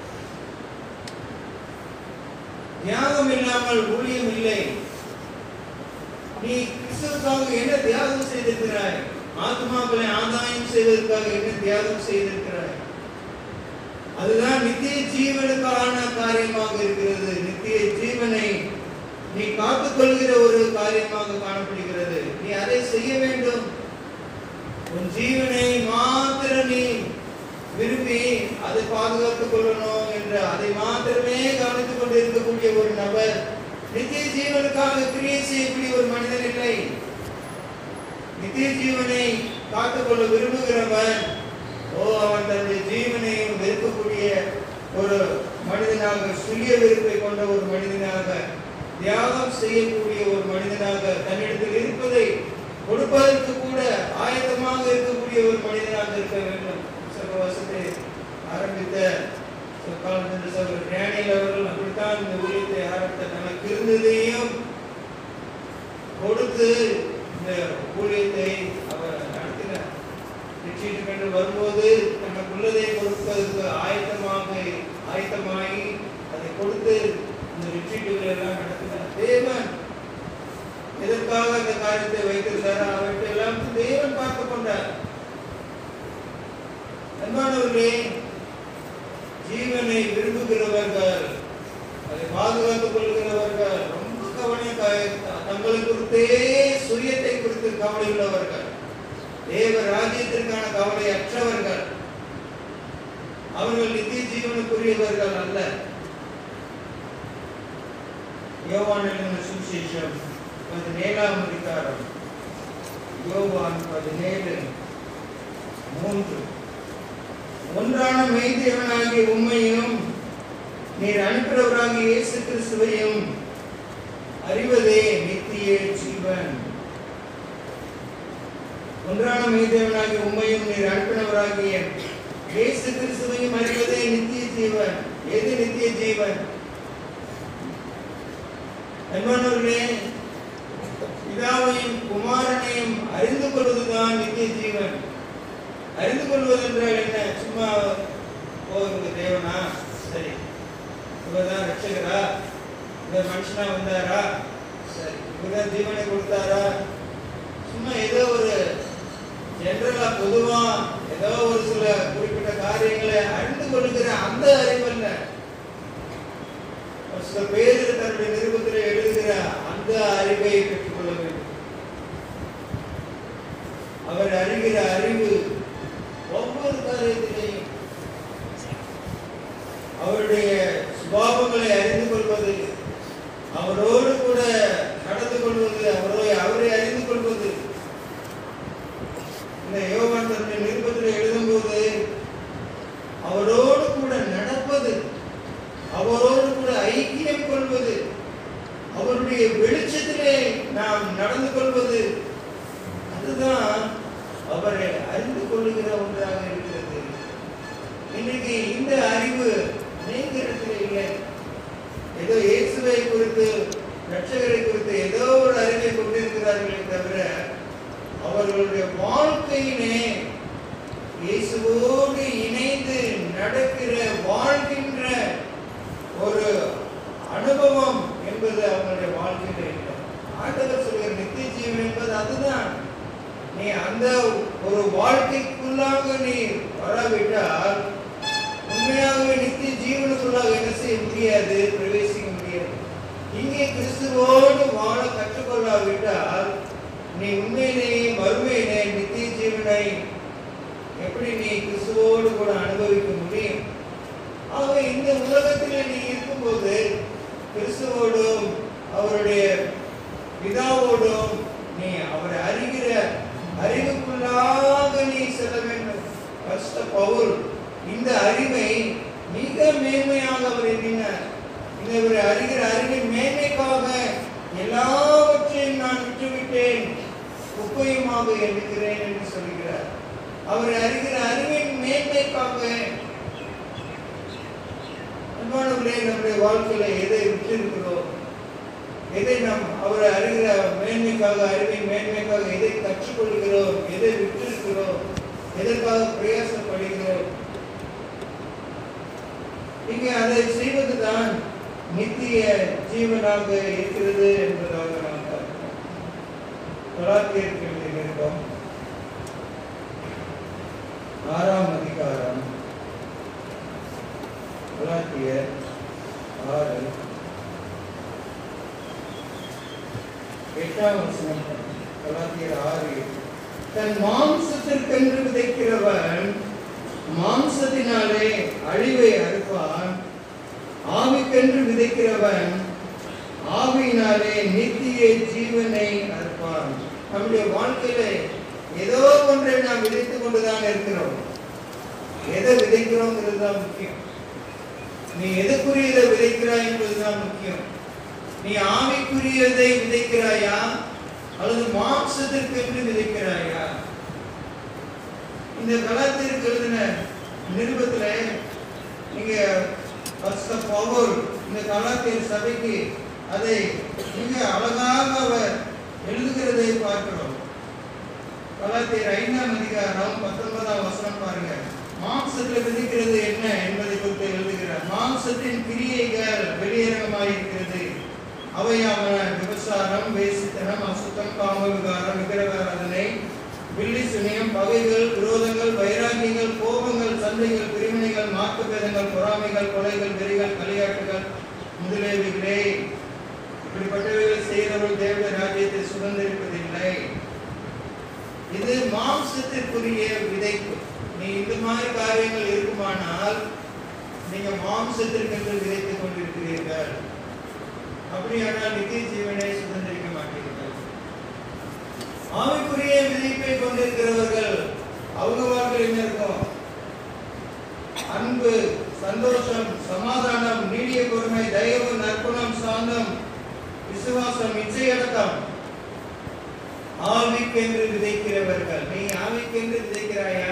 தியாகம் இல்லாமல் ஊழியம் இல்லை நீ கிறிஸ்துவுக்காக என்ன தியாகம் செய்திருக்கிறாய் ஆத்மாக்களை ஆதாயம் செய்வதற்காக என்ன தியாகம் செய்திருக்கிறாய் அதுதான் நித்திய ஜீவனுக்கான காரியமாக இருக்கிறது நித்திய ஜீவனை நீ காத்துக்கொள்கிற ஒரு காரியமாக காணப்படுகிறது நீ அதை செய்ய வேண்டும் உன் ஜீவனை மாத்திர நீ விரும்பி அதை பாதுகாத்துக் கொள்ளணும் என்று அதை மாத்திரமே கவனித்துக் கொண்டு இருக்கக்கூடிய ஒரு நபர் நித்திய ஜீவனுக்காக கிரியை செய்யக்கூடிய ஒரு மனிதன் இல்லை நித்திய ஜீவனை காத்துக்கொள்ள விரும்புகிறவன் ஓ அவன் தன்னுடைய ஜீவனையும் வெறுக்கக்கூடிய ஒரு மனிதனாக சுய வெறுப்பை கொண்ட ஒரு மனிதனாக தியாகம் செய்யக்கூடிய ஒரு மனிதனாக தன்னிடத்தில் இருப்பதை கொடுப்பதற்கு கூட ஆயத்தமாக இருக்கக்கூடிய ஒரு மனிதனாக இருக்க வேண்டும் சர்வவசத்தை ஆரம்பித்த காலத்தில் சகோதரர் டேனியல் அவர்கள் அப்படித்தான் இந்த ஊழியத்தை ஆரம்பித்த தனக்கு இருந்ததையும் கொடுத்து இந்த ஊழியத்தை அவர் நடத்தினார் ரிட்ரீட்டுக்கு என்று வரும்போது தனக்குள்ளதை கொடுப்பதற்கு ஆயத்தமாக ஆயத்தமாகி அதை கொடுத்து இந்த ரிட்ரீட்டுகளை எல்லாம் நடத்தினார் தேவன் எதற்காக அந்த காரியத்தை வைத்திருந்தாரோ அவற்றை எல்லாம் தேவன் பார்த்து கொண்டார் அன்பானவர்களே ஜீவனை விரும்புகிறவர்கள் அதை பாதுகாத்துக் கொள்கிறவர்கள் ரொம்ப கவனம் தங்களை குறித்தே சுயத்தை குறித்து கவலை உள்ளவர்கள் தேவ ராஜ்யத்திற்கான கவலை அற்றவர்கள் அவர்கள் நித்திய ஜீவனுக்குரியவர்கள் அல்ல யோவான் எழுதின சுவிசேஷம் பதினேழாம் அதிகாரம் யோவான் பதினேழு மூன்று ஒன்றான மெய்தேவனாகிய உண்மையும் நீர் அனுப்புகிறவராகிய இயேசு கிறிஸ்துவையும் அறிவதே நித்திய ஜீவன் ஒன்றான மெய்தேவனாகிய உண்மையும் நீர் அனுப்பினவராகிய இயேசு கிறிஸ்துவையும் அறிவதே நித்திய ஜீவன் எது நித்திய ஜீவன் அன்பானவர்களே பிதாவையும் குமாரனையும் அறிந்து கொள்வதுதான் நித்திய ஜீவன் அறிந்து கொள்வது என்றால் என்ன சும்மா ஓ இவங்க தேவனா சரி இவர்தான் ரட்சகரா இந்த மனுஷனா வந்தாரா சரி இவர்தான் ஜீவனை கொடுத்தாரா சும்மா ஏதோ ஒரு ஜெனரலா பொதுவா ஏதோ ஒரு சில குறிப்பிட்ட காரியங்களை அறிந்து கொள்ளுகிற அந்த அறிவல்ல ஒரு சில பேர் தன்னுடைய நிருபத்தில் எழுதுகிற அந்த அறிவை பெற்றுக்கொள்ள வேண்டும் அவர் அறிகிற அறிவு ஒவ்வொரு காரியத்திலையும் அவருடைய சுபாவங்களை அறிந்து கொள்வது அவரோடு கூட நடந்து கொள்வது அவரை அவரை அறிந்து கொள்வது இந்த யோகான் தன்னுடைய நிருபத்தில் எழுதும்போது அவரோடு கூட நடப்பது அவரோடு கூட ஐக்கியம் கொள்வது அவருடைய வெளிச்சத்திலே நாம் நடந்து கொள்வது அதுதான் அவரை அறிந்து கொள்ளுகிற ஒன்றாக இருக்கிறது இன்னைக்கு இந்த அறிவு நீங்க இடத்துல இல்லை ஏதோ இயேசுவை குறித்து ரட்சகரை குறித்து ஏதோ ஒரு அறிவை கொண்டிருக்கிறார்களே தவிர அவர்களுடைய வாழ்க்கையிலே இயேசுவோடு இணைந்து நடக்கிற வாழ்கின்ற ஒரு அனுபவம் என்பது அவங்களுடைய வாழ்க்கையில இல்லை ஆண்டவர் சொல்கிற நித்திய ஜீவன் என்பது அதுதான் நீ அந்த ஒரு வாழ்க்கைக்குள்ளாக நீ வராவிட்டால் உண்மையாகவே நித்திய ஜீவனுக்குள்ளாக என்ன செய்ய முடியாது பிரவேசிக்க முடியாது இங்கே கிறிஸ்துவோடு வாழ கற்றுக்கொள்ளாவிட்டால் நீ உண்மையிலேயே மறுமையிலே நித்திய ஜீவனை எப்படி நீ கிறிஸ்துவோடு கூட அனுபவிக்க முடியும் ஆக இந்த உலகத்திலே நீ இருக்கும்போது கிறிஸ்துவோடும் அவருடைய பிதாவோடும் நீ அவரை அறிகிற அறிவுக்குள்ளாக நீ செல்ல வேண்டும் ஃபர்ஸ்ட் பவுல் இந்த அறிவை மிக மேன்மையாக அவர் எண்ணினார் இந்த இவரை அறிகிற அறிவின் மேன்மைக்காக எல்லாவற்றையும் நான் விட்டுவிட்டேன் குப்பையுமாக எண்ணுகிறேன் என்று சொல்கிறார் அவரை அறிகிற அறிவின் மேன்மைக்காக அன்பானவர்களே நம்முடைய வாழ்க்கையில எதை விட்டிருக்கிறோம் எதை நாம் அவரை அறிகிற மேன்மைக்காக அறிவின் மேன்மைக்காக எதை கற்றுக்கொள்கிறோம் எதை விட்டிருக்கிறோம் எதற்காக பிரயாசப்படுகிறோம் இங்கே அதை செய்வதுதான் நித்திய ஜீவனாக இருக்கிறது என்பதாக நாம் பார்க்கிறோம் கலாத்தியருக்கு எழுதியிருக்கோம் ஆறாம் அதிகாரம் கலாத்தியர் ஆறு எட்டாம் வசனம் கலாத்தியர் ஆறு தன் மாம்சத்திற்கென்று விதைக்கிறவன் மாம்சத்தினாலே அழிவை அறுப்பான் ஆவிக்கென்று விதைக்கிறவன் ஆவியினாலே நித்திய ஜீவனை அறுப்பான் நம்முடைய வாழ்க்கையில ஏதோ ஒன்றை நாம் விதைத்துக் கொண்டுதான் இருக்கிறோம் எதை விதைக்கிறோங்கிறது தான் முக்கியம் நீ எதுக்குரியதை விதைக்கிறாய் என்பதுதான் முக்கியம் நீ ஆவிக்குரியதை விதைக்கிறாயா அல்லது மாம்சத்திற்கென்று விதைக்கிறாயா இந்த கலாத்திற்கு எழுதின நிருபத்துல நீங்க ஃபர்ஸ்ட் ஆஃப் ஆல் இந்த கலாத்தியர் சபைக்கு அதை மிக அழகாக அவர் எழுதுகிறதை பார்க்கிறோம் கலாத்தியர் ஐந்தாம் அதிகாரம் பத்தொன்பதாம் வசனம் பாருங்க மாம்சத்தில் விதிக்கிறது என்ன என்பதை குறித்து எழுதுகிறார் மாம்சத்தின் கிரியைகள் வெளியரங்கமாயிருக்கிறது அவையாவன விபசாரம் வேசித்தனம் அசுத்தம் காம விகாரம் விக்கிரகாராதனை வில்லி சுனியம் பகைகள் விரோதங்கள் வைராக்கியங்கள் கோபங்கள் சண்டைகள் பிரிவினைகள் மாற்று பேதங்கள் பொறாமைகள் கொலைகள் வெறிகள் களியாட்டுகள் முதலியவைகளே இப்படிப்பட்டவைகளை செய்கிறவர்கள் தேவ ராஜ்யத்தை சுதந்திரிப்பதில்லை இது மாம்சத்திற்குரிய விதைப்பு நீ இந்த மாதிரி காரியங்கள் இருக்குமானால் நீங்க மாம்சத்திற்கென்று விதைத்துக் கொண்டிருக்கிறீர்கள் அப்படியானால் நித்திய ஜீவனை சுதந்திரிக்க மாட்டீர்கள் ஆவிக்குரிய விதைப்பை கொண்டிருக்கிறவர்கள் அவங்க வாழ்க்கையில் என்ன இருக்கும் அன்பு சந்தோஷம் சமாதானம் நீடிய பொறுமை தயவு நற்குணம் சாந்தம் விசுவாசம் இச்சையடக்கம் ஆவிக்கென்று விதைக்கிறவர்கள் நீ ஆவிக்கென்று விதைக்கிறாயா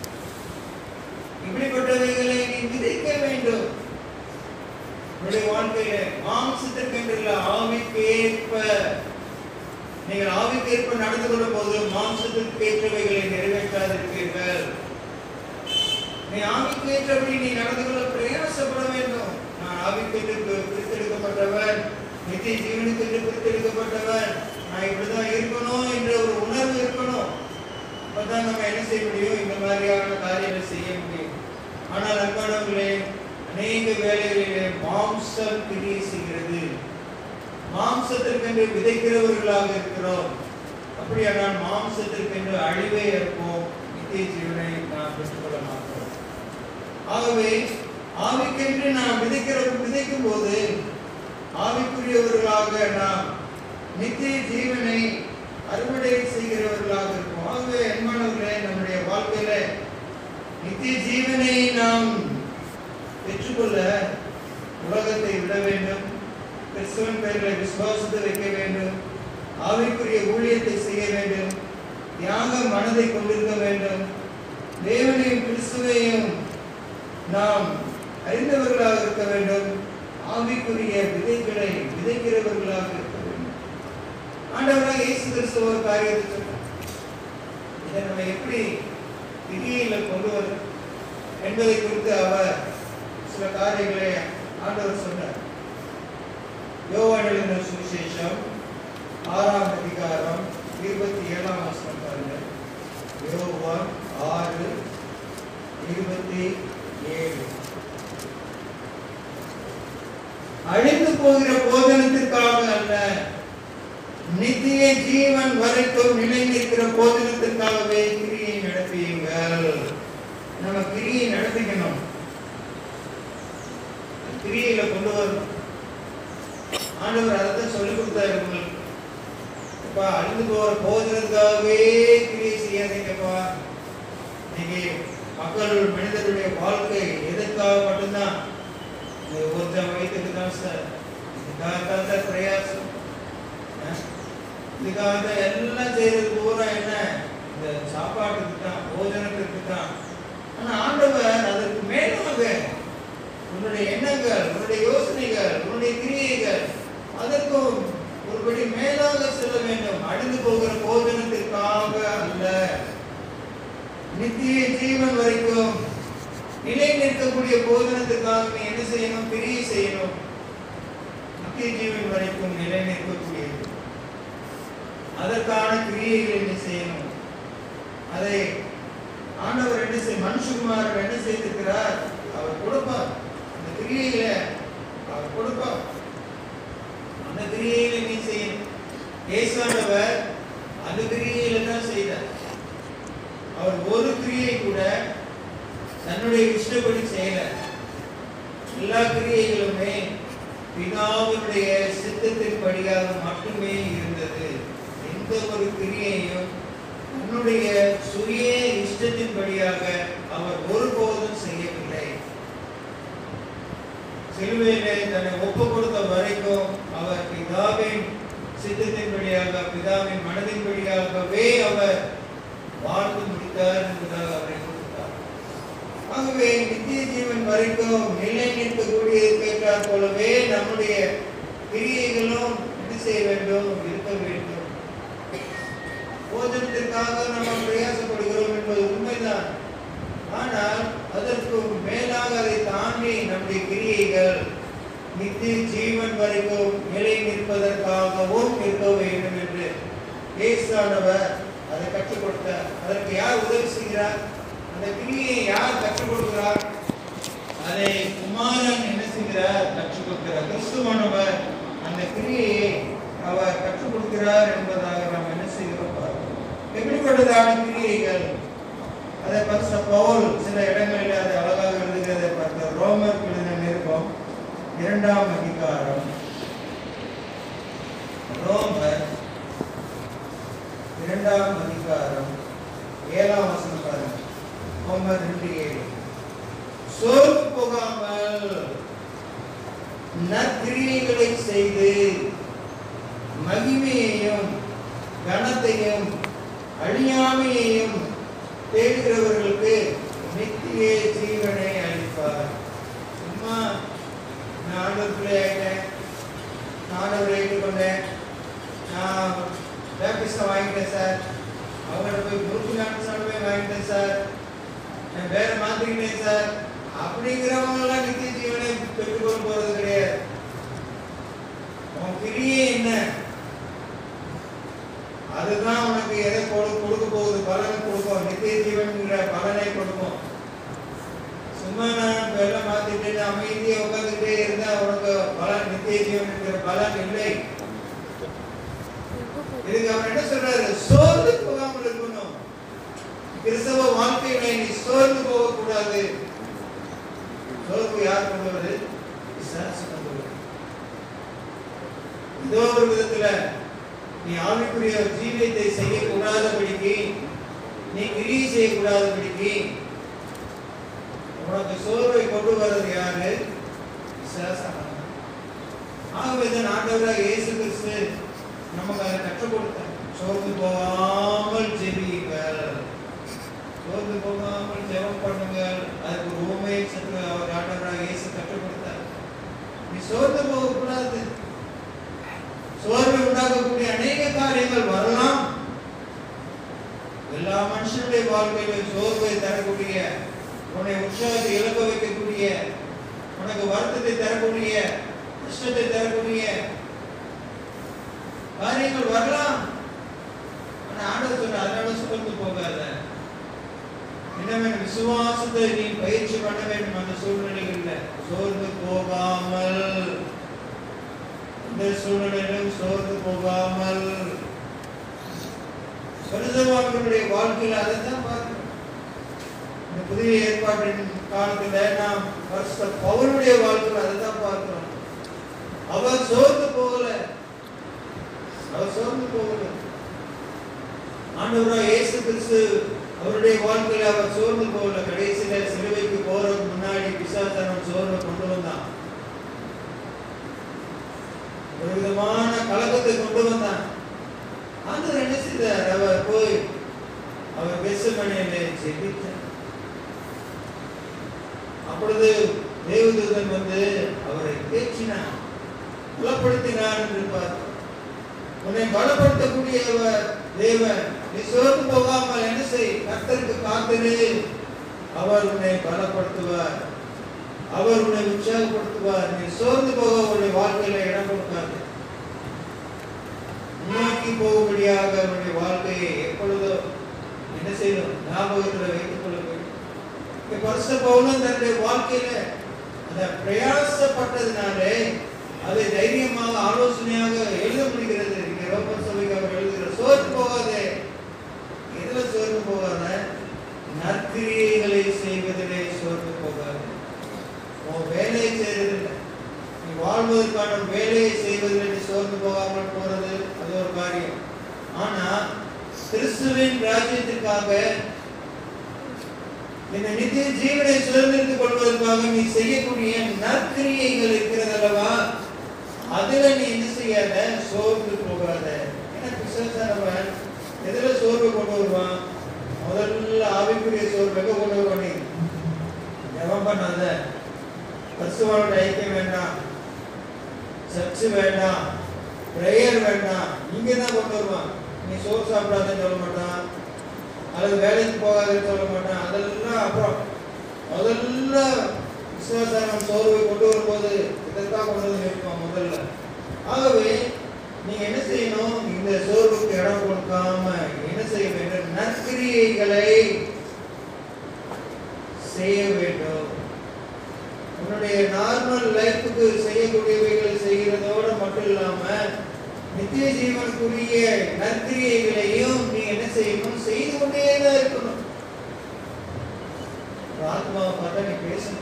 இப்படிப்பட்டவைகளை நீ விதைக்க வேண்டும் உன்னுடைய வாழ்க்கையில மாம்சத்திற்கென்று இல்ல ஆவிக்கேற்ப நீங்கள் ஆவிக்கேற்ப நடந்து கொள்ளும் போது மாம்சத்திற்கு ஏற்றவைகளை நிறைவேற்றாதிருப்பீர்கள் நீ ஆவிக்கேற்றபடி நீ நடந்து கொள்ள பிரயாசப்பட வேண்டும் நான் ஆவிக்கேற்று பிரித்தெடுக்கப்பட்டவன் நித்திய ஜீவனுக்கு என்று பிரித்தெடுக்கப்பட்டவன் நான் இப்படிதான் இருக்கணும் என்ற ஒரு உணர்வு இருக்கணும் அப்பதான் நம்ம என்ன செய்ய முடியும் இந்த மாதிரியான காரியங்களை செய்ய முடியும் ஆனால் அன்பானவர்களே அநேக வேலைகளிலே மாம்சம் கிரியை செய்கிறது மாம்சத்திற்கென்று விதைக்கிறவர்களாக இருக்கிறோம் அப்படியானால் மாம்சத்திற்கென்று அழிவை இருப்போம் நித்திய ஜீவனை நாம் பெற்றுக்கொள்ள மாட்டோம் ஆகவே ஆவிக்கென்று நாம் விதைக்கிற விதைக்கும் போது ஆவிக்குரியவர்களாக நாம் நித்திய ஜீவனை அறுவடை செய்கிறவர்களாக இருப்போம் ஆகவே அன்பானவர்களே நம்முடைய வாழ்க்கையில நித்திய ஜீவனை நாம் பெற்றுக்கொள்ள உலகத்தை விட வேண்டும் கிறிஸ்துவன் பெயர்களை விசுவாசத்தை வைக்க வேண்டும் ஆவிக்குரிய ஊழியத்தை செய்ய வேண்டும் தியாக மனதை கொண்டிருக்க வேண்டும் தேவனையும் கிறிஸ்துவையும் நாம் அறிந்தவர்களாக இருக்க வேண்டும் ஆவிக்குரிய விதைகளை விதைக்கிறவர்களாக இருக்க வேண்டும் ஆண்டவராக இயேசு கிறிஸ்து ஒரு காரியத்தை சொன்னார் இதை நம்ம எப்படி விதியில கொண்டு வரும் என்பதை குறித்து அவர் சில காரியங்களை ஆண்டவர் சொன்னார் யோவான் எழுதின சுவிசேஷம் ஆறாம் அதிகாரம் இருபத்தி ஏழாம் வசனம் பாருங்க யோவான் ஆறு இருபத்தி ஏழு அழிந்து போகிற போதனத்திற்காக அல்ல நித்திய ஜீவன் வரைக்கும் நிலைநிற்கிற போதனத்திற்காகவே கிரியை நடப்பியுங்கள் நம்ம கிரியை நடத்திக்கணும் கிரியையில கொண்டு வரணும் ஆண்டவர் அதைத்தான் சொல்லிக் கொடுத்தாரு உங்களுக்கு அப்பா அழிந்து போகிற போதனத்துக்காகவே கிரியை செய்யாதீங்கப்பா நீங்க மக்கள் மனிதர்களுடைய வாழ்க்கை எதற்காக மட்டும்தான் இந்த ஒருத்தன் வயிற்றுக்கு தான் சார் இதுக்காக தான் சார் பிரயாசம் அஹ்? இதுக்காக தான் எல்லாம் செய்யறது பூரா என்ன இந்த சாப்பாட்டுக்கு தான் போஜனத்துக்கு தான் ஆனா ஆண்டவர் அதற்கு மேலாக உன்னுடைய எண்ணங்கள் உன்னுடைய யோசனைகள் உன்னுடைய கிரியைகள் அதற்கும் ஒருபடி மேலாக செல்ல வேண்டும் அழிந்து போகிற போஜனத்திற்காக அல்ல நித்திய ஜீவன் வரைக்கும் நிலை நிற்கக்கூடிய போதனத்துக்காக நீ என்ன செய்யணும் கிரியை செய்யணும் நித்திய ஜீவன் வரைக்கும் நிலை நிற்கக்கூடியது அதற்கான கிரியைகளை நீ செய்யணும் அதை ஆண்டவர் என்ன செய் மனுஷகுமாரர் என்ன செய்திருக்கிறார் அவர் கொடுப்பார் அந்த கிரியையில அவர் கொடுப்பார் அந்த கிரியையில நீ செய்யணும் ஏசாண்டவர் அந்த கிரியையில தான் செய்தார் அவர் ஒரு கிரியை கூட தன்னுடைய இஷ்டப்படி செய்யல எல்லா கிரியைகளுமே பிதாவினுடைய சித்தத்தின் படியாக மட்டுமே இருந்தது எந்த ஒரு கிரியையும் தன்னுடைய சுய இஷ்டத்தின்படியாக அவர் ஒருபோதும் செய்யவில்லை சிலுவையிலே தன்னை ஒப்பு கொடுத்த வரைக்கும் அவர் பிதாவின் சித்தத்தின்படியாக பிதாவின் மனதின்படியாகவே அவர் வாழ்ந்து முடித்தார் என்பதாக அவரை கொடுத்தார் ஆகவே நித்திய ஜீவன் வரைக்கும் நிலை நிற்கக்கூடியது கேட்டார் போலவே நம்முடைய கிரியைகளும் என்ன செய்ய வேண்டும் இருக்க வேண்டும் போஜனத்திற்காக நம்ம பிரயாசப்படுகிறோம் என்பது உண்மைதான் ஆனால் அதற்கு மேலாக அதை தாண்டி நம்முடைய கிரியைகள் நித்திய ஜீவன் வரைக்கும் நிலை நிற்பதற்காகவும் இருக்க வேண்டும் என்று இயேசுவானவர் அதை கற்றுக் கொடுத்தார் அதற்கு யார் உதவி செய்கிறார் அந்த கிரியை யார் கற்றுக் கொடுக்கிறார் அதை குமாரன் என்ன செய்கிறார் கற்றுக் கொடுக்கிறார் கிறிஸ்துவானவர் அந்த கிரியையை அவர் கற்றுக் கொடுக்கிறார் என்பதாக நாம் என்ன செய்கிறோம் பார்க்கிறோம். எப்படிப்பட்டதான கிரியைகள் அதை பரிசு பவுல் சில இடங்களில் அதை அழகாக எழுதுகிறதை பார்க்கிறோம் ரோமர் எழுதின நிருபம் இரண்டாம் அதிகாரம் ரோமர் இரண்டாம் அதிகாரம் ஏழாம் வசனம் பாருங்க ரோமர் ரெண்டு ஏழு சோர்வு போகாமல் நற்கிரியைகளை செய்து மகிமையையும் கனத்தையும் அழியாமையையும் தேடுகிறவர்களுக்கு நித்திய ஜீவனை அளிப்பார் சும்மா நான் ஆண்டவர் பிள்ளை ஆயிட்டேன் நான் ஆண்டவரை ஏற்றுக்கொண்டேன் நான் பேப்டிஸ்டம் வாங்கிட்டேன் சார் அவங்கள்ட்ட போய் முறுக்கு ஞானசாமி போய் வாங்கிட்டேன் சார் நான் வேற மாத்திக்கிட்டேன் சார் அப்படிங்கிறவங்களாம் நித்திய ஜீவனை பெற்றுக்கொண்டு போறது கிடையாது உன் கிரியே என்ன அதுதான் உனக்கு எதை கொடு கொடுக்க போகுது பலன் கொடுக்கும் நித்திய ஜீவன்கிற பலனை கொடுக்கும் சும்மா நான் வெள்ளம் மாத்திட்டு அமைதியா உட்காந்துக்கிட்டே இருந்தா உனக்கு பலன் நித்திய ஜீவன் என்கிற பலன் இல்லை இதுக்கு அவர் என்ன சொல்றாரு சோர்ந்து போகாமல் இருக்கணும் கிறிஸ்தவ வாழ்க்கையில நீ சோர்ந்து போகக்கூடாது சோர்வு யார் கொண்டு வருது பிசாசு கொண்டு வருது ஏதோ ஒரு விதத்துல நீ ஆவிக்குரிய ஜீவியத்தை செய்யக்கூடாதபடிக்கு நீ கிரியை செய்யக்கூடாதபடிக்கு உனக்கு சோர்வை கொண்டு வர்றது யாரு பிசாசானவன். ஆகவேதான் ஆண்டவராக இயேசு கிறிஸ்து நமக்கு அதை கற்றுக் கொடுத்தார் சோர்ந்து போகாமல் ஜெபியுங்கள் சோர்ந்து போகாமல் ஜெபம் பண்ணுங்கள் அதுக்கு ஒரு உண்மையை சற்று அவர் ஆண்டவராக இயேசு கற்றுக் கொடுத்தார் நீ சோர்ந்து போகக்கூடாது சோர்வை உண்டாக்கக்கூடிய அநேக காரியங்கள் வரலாம் எல்லா மனுஷனுடைய வாழ்க்கையிலும் சோர்வை தரக்கூடிய உன்னை உற்சாகத்தை இழக்க வைக்கக்கூடிய உனக்கு வருத்தத்தை தரக்கூடிய கஷ்டத்தை தரக்கூடிய காரியங்கள் வரலாம் ஆனா ஆண்டவர் சொன்ன அதனால சோர்ந்து போகாத இன்னமே விசுவாசத்தை நீ பயிற்சி பண்ண வேண்டும் அந்த சூழ்நிலைகள்ல சோர்ந்து போகாமல் இந்த சூழ்நிலையிலும் சோர்ந்து போகாமல் பரிசுத்தவான்களுடைய வாழ்க்கையில் அதை தான் பார்க்கிறோம் இந்த புதிய ஏற்பாட்டின் காலத்துல நாம் பரிசுத்த பவுலுடைய வாழ்க்கையில் அதை தான் பார்க்கிறோம் அவர் சோர்ந்து போகல அவர் சோர்ந்து போகல ஆண்டவராக இயேசு கிறிஸ்து அவருடைய வாழ்க்கையில அவர் சோர்ந்து போகல கடைசியில சிலுவைக்கு போறதுக்கு முன்னாடி பிசாசனம் சோர்வை கொண்டு வந்தான் ஒரு விதமான கலக்கத்தை கொண்டு வந்தான் ஆண்டவர் என்ன செய்தார் அவர் போய் அவர் கெத்செமனேயிலே ஜெபித்தார் அப்பொழுது தேவதூதன் வந்து அவரை தேற்றினார் பலப்படுத்தினார் என்று பார்க்கிறோம் உன்னை பலப்படுத்தக்கூடியவர் தேவன் நீ சோர்ந்து போகாமல் என்ன செய் கர்த்தருக்கு காத்திரு அவர் உன்னை பலப்படுத்துவார் அவர் உன்னை உற்சாகப்படுத்துவார் நீ சோர்ந்து போக உன்னுடைய வாழ்க்கையில இடம் கொடுக்காது முன்னோக்கி போகும்படியாக உன்னுடைய வாழ்க்கையை எப்பொழுதோ என்ன செய்யணும் ஞாபகத்தில் வைத்துக் கொள்ள வேண்டும் இங்க பரிசுத்த பவுலும் தன்னுடைய வாழ்க்கையில அந்த பிரயாசப்பட்டதுனாலே அதை தைரியமாக ஆலோசனையாக எழுத முடிகிறது இங்க ரோமர் சபைக்கு அவர் எழுதுகிற சோர்ந்து போகாதே எதுல சோர்ந்து போகாத நற்கிரியைகளை செய்வதிலே சோர்ந்து கிறிஸ்துவின் ராஜ்யத்திற்காக இந்த நித்திய ஜீவனை சுதந்திரித்துக் கொள்வதற்காக நீ செய்யக்கூடிய நற்கிரியைகள் இருக்கிறது அல்லவா அதுல நீ என்ன செய்யாத சோர்ந்து போகாத ஏன்னா பிசாசானவன் எதுல சோர்வு கொண்டு வருவான் முதல்ல ஆவிக்குரிய சோர்வு எங்க கொண்டு வருவான் நீ ஜெபம் பண்ணாத பரிசுவானோட ஐக்கியம் வேண்டாம் சர்ச்சு வேண்டாம் பிரேயர் வேண்டாம் இங்க தான் கொண்டு வருவான் நீ சோறு சாப்பிடாதன்னு சொல்ல மாட்டான் அல்லது வேலைக்கு போகாதன்னு சொல்ல மாட்டான் அதெல்லாம் அப்புறம் முதல்ல விசுவாசம் சோர்வை கொண்டு வரும்போது இதைத்தான் கொண்டு வந்து நிற்பான் முதல்ல ஆகவே நீங்க என்ன செய்யணும் இந்த சோர்வுக்கு இடம் கொடுக்காம என்ன செய்ய வேண்டும் நற்கிரியைகளை செய்ய வேண்டும் உன்னுடைய நார்மல் லைஃபுக்கு செய்யக்கூடியவைகள் செய்கிறதோட மட்டும் இல்லாம நித்திய ஜீவனுக்குரிய நற்கிரியைகளையும் நீ என்ன செய்யணும் செய்து கொண்டே தான் இருக்கணும் ஒரு ஆத்மாவை பார்த்தா நீ பேசணும்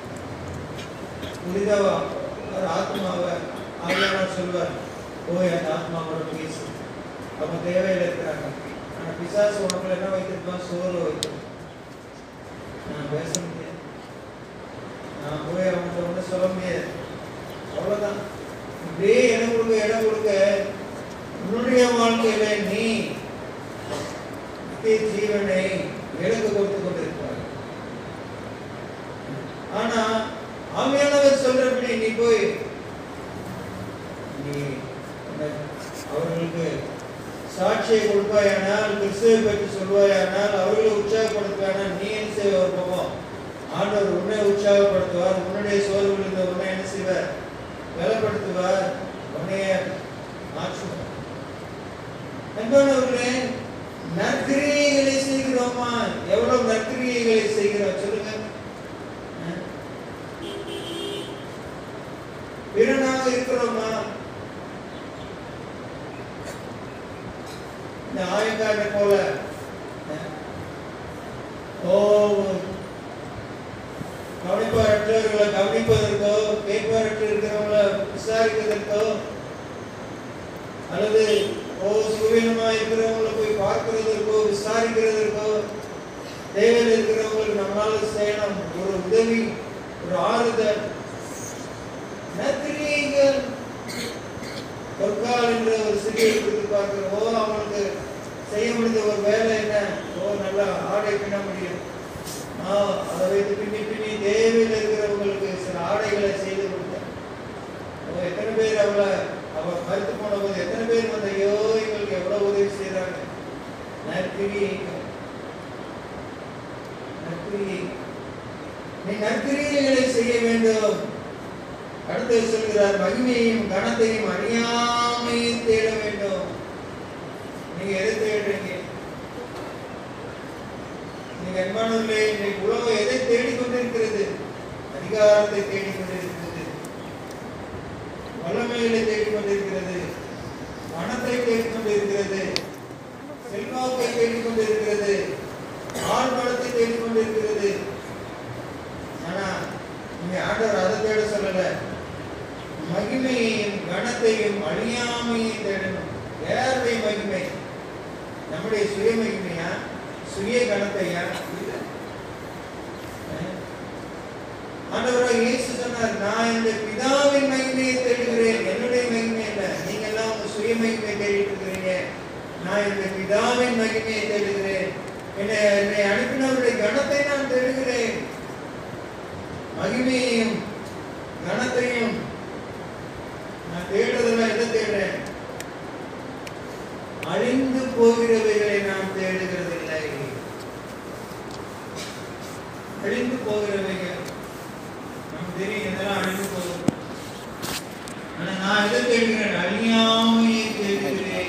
புரிதவா ஒரு ஆத்மாவை ஆவியானவர் சொல்வார் போய் அந்த ஆத்மாவோட பேசு அவங்க தேவையில இருக்கிறாங்க ஆனா பிசாசு உனக்குள்ள என்ன வைத்திருப்பான் சோறு வைத்திருப்பான் நான் பேச முடியாது நான் போய் அவங்கள்ட்ட ஒன்றும் சொல்ல முடியாது அவ்வளவுதான் இப்படியே இடம் கொடுக்க இடம் கொடுக்க உன்னுடைய வாழ்க்கையில நீ நித்திய ஜீவனை இழந்து கொடுத்து கொண்டிருப்பார் ஆனா ஆவியானவர் சொல்றபடி நீ போய் நீ அந்த அவர்களுக்கு சாட்சியை கொடுப்பாயானால் கிறிஸ்துவை பற்றி சொல்வாயானால் அவர்களை உற்சாகப்படுத்துவாயானால் நீ என்ன செய்வ ஒரு பக்கம் ஆண்டவர் உன்னை உற்சாகப்படுத்துவார் உன்னுடைய சோர்வுகளில் உன்னை என்ன செய்வார் பலப்படுத்துவார் உன்னைய மாற்றுவார் அன்பானவர்களே நற்கிரியைகளை செய்கிறோமா எவ்வளவு நற்கிரியைகளை செய்கிறோம் சொல்லுங்க அஹ்? பிறனாக இருக்கிறோமா இந்த ஆயக்காரனை போல அஹ், ஓ கவனிப்பாரற்றவர்களை கவனிப்பதற்கோ கேட்பாரற்று இருக்கிறவங்களை விசாரிப்பதற்கோ அல்லது ஓ சுவீனமா இருக்கிறவங்களை போய் பார்க்கிறதற்கோ விசாரிக்கிறதற்கோ தேவையில் இருக்கிறவங்களுக்கு நம்மளால செய்யணும் ஒரு உதவி ஒரு ஆறுதல் நற்கிரியைகள் பொற்கால் என்ற ஒரு சிறியை கொடுத்து பார்க்கிறோம் ஓ அவங்களுக்கு செய்ய முடிந்த ஒரு வேலை என்ன ஓ நல்லா ஆடை பின்ன முடியும் ஆ, அதை வைத்து பின்னி பின்னி தேவையில் இருக்கிறவங்களுக்கு சில ஆடைகளை செய்து கொடுத்தேன் ஓ, எத்தனை பேர் அவளை அவ மறுத்து போன போது எத்தனை பேர் வந்து ஐயோ எங்களுக்கு எவ்வளவு உதவி செய்றாங்க நற்கிரியைகள் நற்கிரியை நீ நற்கிரியைகளை செய்ய வேண்டும் அடுத்து சொல்கிறார் மகிமையையும் கனத்தையும் அறியாமையும் தேட வேண்டும் நீங்க எதை தேடுறீங்க நீங்க அன்பானவர்களே இன்றைக்கு உலகம் எதை தேடிக்கொண்டிருக்கிறது அதிகாரத்தை தேடிக்கொண்டிருக்கிறது வல்லமைகளை தேடிக்கொண்டிருக்கிறது பணத்தை தேடிக்கொண்டிருக்கிறது செல்வாக்கை தேடிக்கொண்டிருக்கிறது ஆள் பலத்தை தேடிக்கொண்டிருக்கிறது ஆனா இங்க ஆண்டவர் அதை தேட சொல்லல மகிமையையும் கனத்தையும் அழியாமையும் தேடணும் யாருடைய மகிமை நம்முடைய சுய மகிமையா சுய கனத்தையா இல்ல அஹ். ஆண்டவராக இயேசு சொன்னார் நான் இந்த பிதாவின் மகிமையை தேடுகிறேன் என்னுடைய மகிமை இல்ல நீங்க எல்லாம் உங்க சுய மகிமையை தேடிட்டு இருக்கிறீங்க நான் இந்த பிதாவின் மகிமையை தேடுகிறேன் என்னை என்னை அனுப்பினவருடைய கனத்தை நான் தேடுகிறேன் மகிமையையும் கனத்தையும் நான் தேடுறதெல்லாம் எதை தேடுறேன் அழிந்து போகிறவைகளை நான் தேடுகிறதில்லை அழிந்து போகிறவைகள் நமக்கு தெரியும் இதெல்லாம் அழிந்து போகும் ஆனா நான் எதை தேடுகிறேன் அழியாமையை தேடுகிறேன்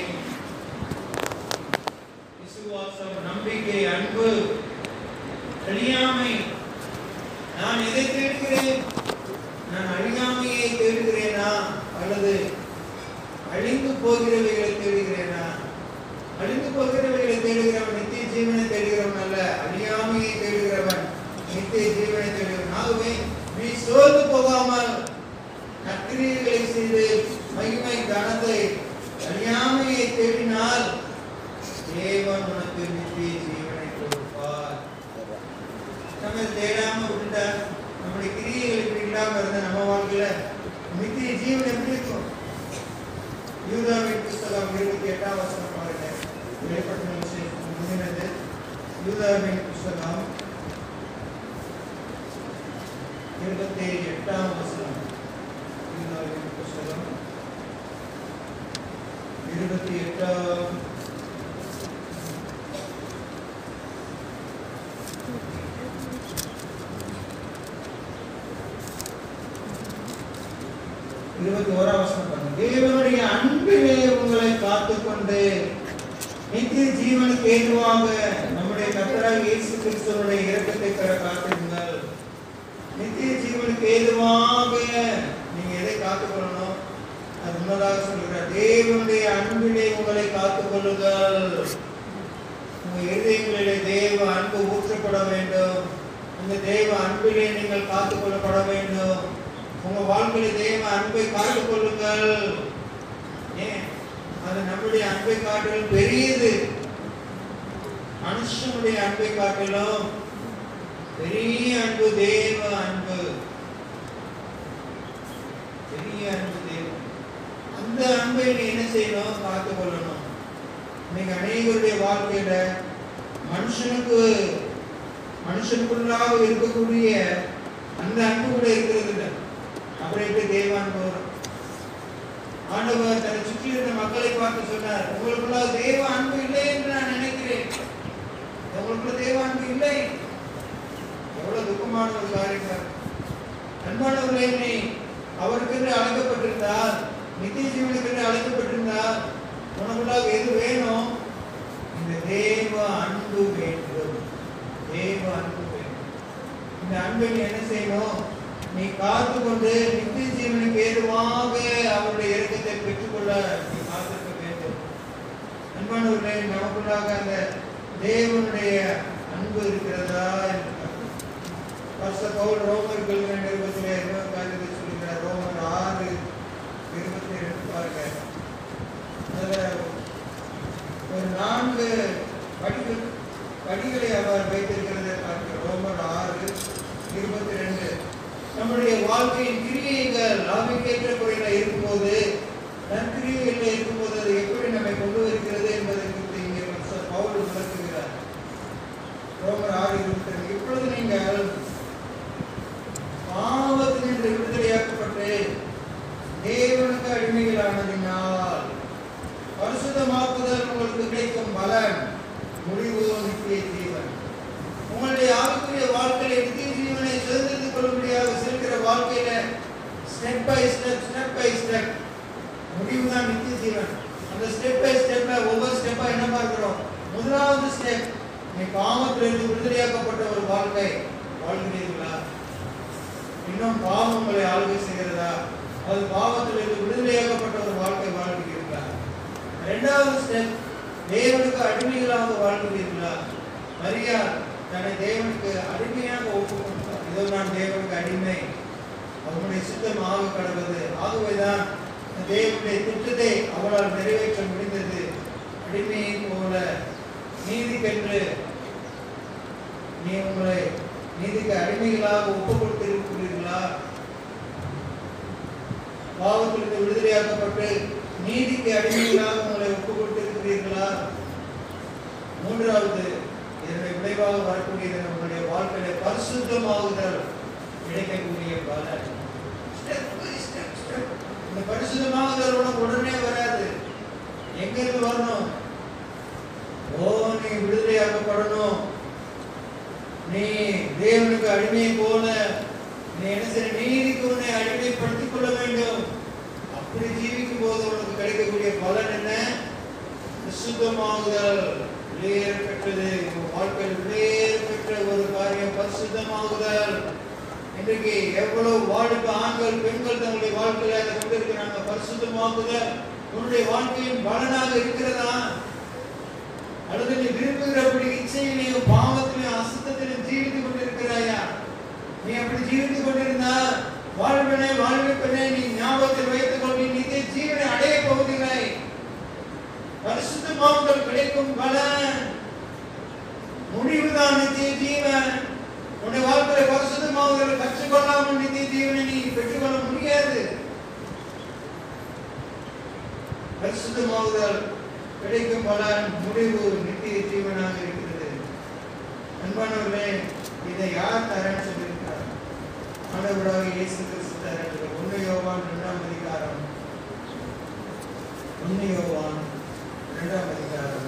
விசுவாசம் நம்பிக்கை அன்பு அழியாமை நான் எதை தேடுகிறேன் நான் அழியாமையை தேடுகிறேனா அல்லது அழிந்து போகிறவைகளை தேடுகிறேனா அழிந்து போகிறவைகளை தேடுகிறவன் நித்திய ஜீவனை தேடுகிறவன் அல்ல அழியாமையை தேடுகிறவன் நித்திய ஜீவனை தேடுகிறவன் ஆகவே நீ சோர்ந்து போகாமல் நற்கிரியைகளை செய்து மகிமை கனத்தை அழியாமையை தேடினால் தேவன் நித்திய ஜீவனை கொடுப்பார் நம்ம தேடாம விட்டுட்டா நம்முடைய கிரியைகள் இப்படி இல்லாம இருந்த நம்ம வாழ்க்கையில நித்திய ஜீவன் எப்படி இருக்கும் யூதாவின் புஸ்தகம் இருபத்தி எட்டாம் வசனம் பாருங்க வெளிப்பட்ட விஷயம் முந்தினது யூதாவின் புஸ்தகம் இருபத்தி எட்டாம் வசனம் யூதாவின் புஸ்தகம் இருபத்தி எட்டாம் இருபத்தி ஓராம் வசனம் பாருங்க தேவனுடைய அன்பிலே உங்களை காத்துக்கொண்டு நித்திய ஜீவனுக்கு ஏதுவாக நம்முடைய கர்த்தராக இயேசு கிறிஸ்துவனுடைய இரக்கத்தை பெற காத்திருங்கள் நித்திய ஜீவனுக்கு ஏதுவாக நீங்க எதை காத்துக்கொள்ளணும் அது முன்னதாக சொல்கிறார் தேவனுடைய அன்பிலே உங்களை காத்துக்கொள்ளுங்கள் உங்க இருதயங்களிலே தேவ அன்பு ஊற்றப்பட வேண்டும் அந்த தேவ அன்பிலே நீங்கள் காத்துக்கொள்ளப்பட வேண்டும் உங்க வாழ்க்கையில தேவ அன்பை காத்துக் கொள்ளுங்கள் ஏன் அது நம்முடைய அன்பை காட்டிலும் பெரியது மனுஷனுடைய அன்பை காட்டிலும் பெரிய அன்பு தேவ அன்பு பெரிய அன்பு தேவ அந்த அன்பை நீ என்ன செய்யணும் காத்துக் கொள்ளணும் இன்னைக்கு அநேகருடைய வாழ்க்கையில மனுஷனுக்கு மனுஷனுக்குள்ளாக இருக்கக்கூடிய அந்த அன்பு கூட இருக்கிறது இல்லை அப்புறம் எப்படி தேவ அன்பு வரும் ஆண்டவர் தன்னை சுற்றி இருந்த மக்களை பார்த்து சொன்னார் உங்களுக்குள்ள தேவ அன்பு இல்லை என்று நான் நினைக்கிறேன் உங்களுக்குள்ள தேவ அன்பு இல்லை எவ்வளவு துக்கமான ஒரு காரியம் அன்பானவர்களே நீ அவருக்கென்று அழைக்கப்பட்டிருந்தால் நித்திய ஜீவனுக்கென்று அழைக்கப்பட்டிருந்தால் உனக்குள்ளாக எது வேணும் இந்த தேவ அன்பு வேண்டும் தேவ அன்பு வேண்டும் இந்த அன்பை நீ என்ன செய்யணும் நீ காத்து கொண்டு நித்திய ஜீவனுக்கு ஏதுவாக அவருடைய இறக்கத்தை பெற்றுக்கொள்ள நீ காத்திருக்க வேண்டும் அன்பானவர்களே நமக்குள்ளாக அந்த தேவனுடைய அன்பு இருக்கிறதா பரிசுத்த பவுல் ரோமர்கள் நிருபத்திலே இன்னொரு காரியத்தை சொல்லுகிறார் ரோமர் ஆறு இருபத்தி ரெண்டு பாருங்க அதுல ஒரு நான்கு படிகள் படிகளை அவர் வைத்திருக்கிறதை பார்க்கிறோம் ரோமர் ஆறு இருபத்தி ரெண்டு நம்முடைய வாழ்க்கையின் கிரியைகள் ஆவிக்கேற்ற முறையில் இருக்கும்போது நற்கிரியைகளில் இருக்கும்போது அது எப்படி நம்மை கொண்டு வருகிறது என்பதை குறித்து இங்கே பரிசுத்த பவுல் விளக்குகிறார் ரோமர் ஆறு இருபத்தி ரெண்டு இப்பொழுது நீங்கள் பாவத்தினின்று விடுதலையாக்கப்பட்டு தேவனுக்கு அடிமைகளானதினால் பரிசுத்தமாக்குதல் உங்களுக்கு கிடைக்கும் பலன் முடிவு நித்திய ஜீவன் உங்களுடைய ஆவிக்குரிய வாழ்க்கையில நித்திய ஜீவனை சுதந்திரத்துக் கொள்ளும்படியாக செல்கிற வாழ்க்கையில step by step step by step முடிவு தான் நித்திய ஜீவன் அந்த ஸ்டெப் பை ஸ்டெப்ல ஒவ்வொரு ஸ்டெப்பா என்ன பார்க்கிறோம் முதலாவது ஸ்டெப் நீ பாவத்திலிருந்து விடுதலையாக்கப்பட்ட ஒரு வாழ்க்கை வாழ்கிறீர்களா இன்னும் பாவம் உங்களை ஆளுகை செய்கிறதா அது பாவத்திலிருந்து விடுதலையாக்கப்பட்ட ஒரு வாழ்க்கை வாழ்கிறீர்களா இரண்டாவது ஸ்டெப் தேவனுக்கு அடிமைகளாக வாழ்கிறீர்களா மரியா தன்னை தேவனுக்கு அடிமையாக ஒப்பு கொடுத்தார் இதோ நான் தேவனுக்கு அடிமை அவனுடைய சித்தமாக கடவுது ஆகவேதான் தேவனுடைய திட்டத்தை அவளால் நிறைவேற்ற முடிந்தது அடிமையை போல நீதிக்கென்று நீ உங்களை நீதிக்கு அடிமைகளாக ஒப்பு கொடுத்திருக்கிறீர்களா பாவத்திலிருந்து விடுதலையாக்கப்பட்டு நீதிக்கு அடிமைகளாக உங்களை ஒப்பு கொடுத்திருக்கிறீர்களா மூன்றாவது இதனுடைய விளைவாக வரக்கூடியது நம்முடைய வாழ்க்கையில பரிசுத்தமாகுதல் கிடைக்கக்கூடிய பலன் Step by step, step. இந்த பரிசுத்தமாகுதல் உனக்கு உடனே வராது எங்கிருந்து வரணும் ஓ நீ விடுதலையாக்கப்படணும் நீ தேவனுக்கு அடிமையை போல நீ என்ன செய்ய நீதிக்கு உன்னை அடிமைப்படுத்திக் கொள்ள வேண்டும் அப்படி ஜீவிக்கும் போது உனக்கு கிடைக்கக்கூடிய பலன் என்ன சுத்தமாகுதல் விலையேற பெற்றது உன் வாழ்க்கையில் விலையேற பெற்ற ஒரு காரியம் பரிசுத்தமாகுதல் இன்றைக்கு எவ்வளவு வாலிப ஆண்கள் பெண்கள் தங்களுடைய வாழ்க்கையில அதை கொண்டிருக்கிறாங்க பரிசுத்தமாகுதல் உன்னுடைய வாழ்க்கையின் பலனாக இருக்கிறதா அல்லது நீ விரும்புகிறபடி இச்சையிலையும் பாவத்திலையும் அசுத்தத்திலையும் ஜீவித்துக் கொண்டிருக்கிறாயா நீ அப்படி ஜீவித்துக் கொண்டிருந்தா வாழ்வினை வாழ்விப்பனை நீ ஞாபகத்தில் வைத்துக் கொள் நீ நித்திய ஜீவனை அடைய போகிறாய் பரிசுத்தமாவுதல் கிடைக்கும் பலன் பெற்றுக்கொள்ளலாம் நித்திய ஜீவன் உன்னுடைய வாழ்க்கையில பரிசுத்தமாவதில் கற்றுக்கொள்ளாமல் நித்திய ஜீவனை நீ பெற்றுக்கொள்ள முடியாது பரிசுத்தமாவதால் கிடைக்கும் பலன் முடிவு நித்திய ஜீவனாக இருக்கிறது அன்பானவர்களே இதை யார் தரேன்னு சொல்லியிருக்கிறார் ஆண்டவராக இயேசு கிறிஸ்து தரேன் ஒன்று யோவான் இரண்டாம் அதிகாரம் ஒன்று யோவான் இரண்டாம் அதிகாரம்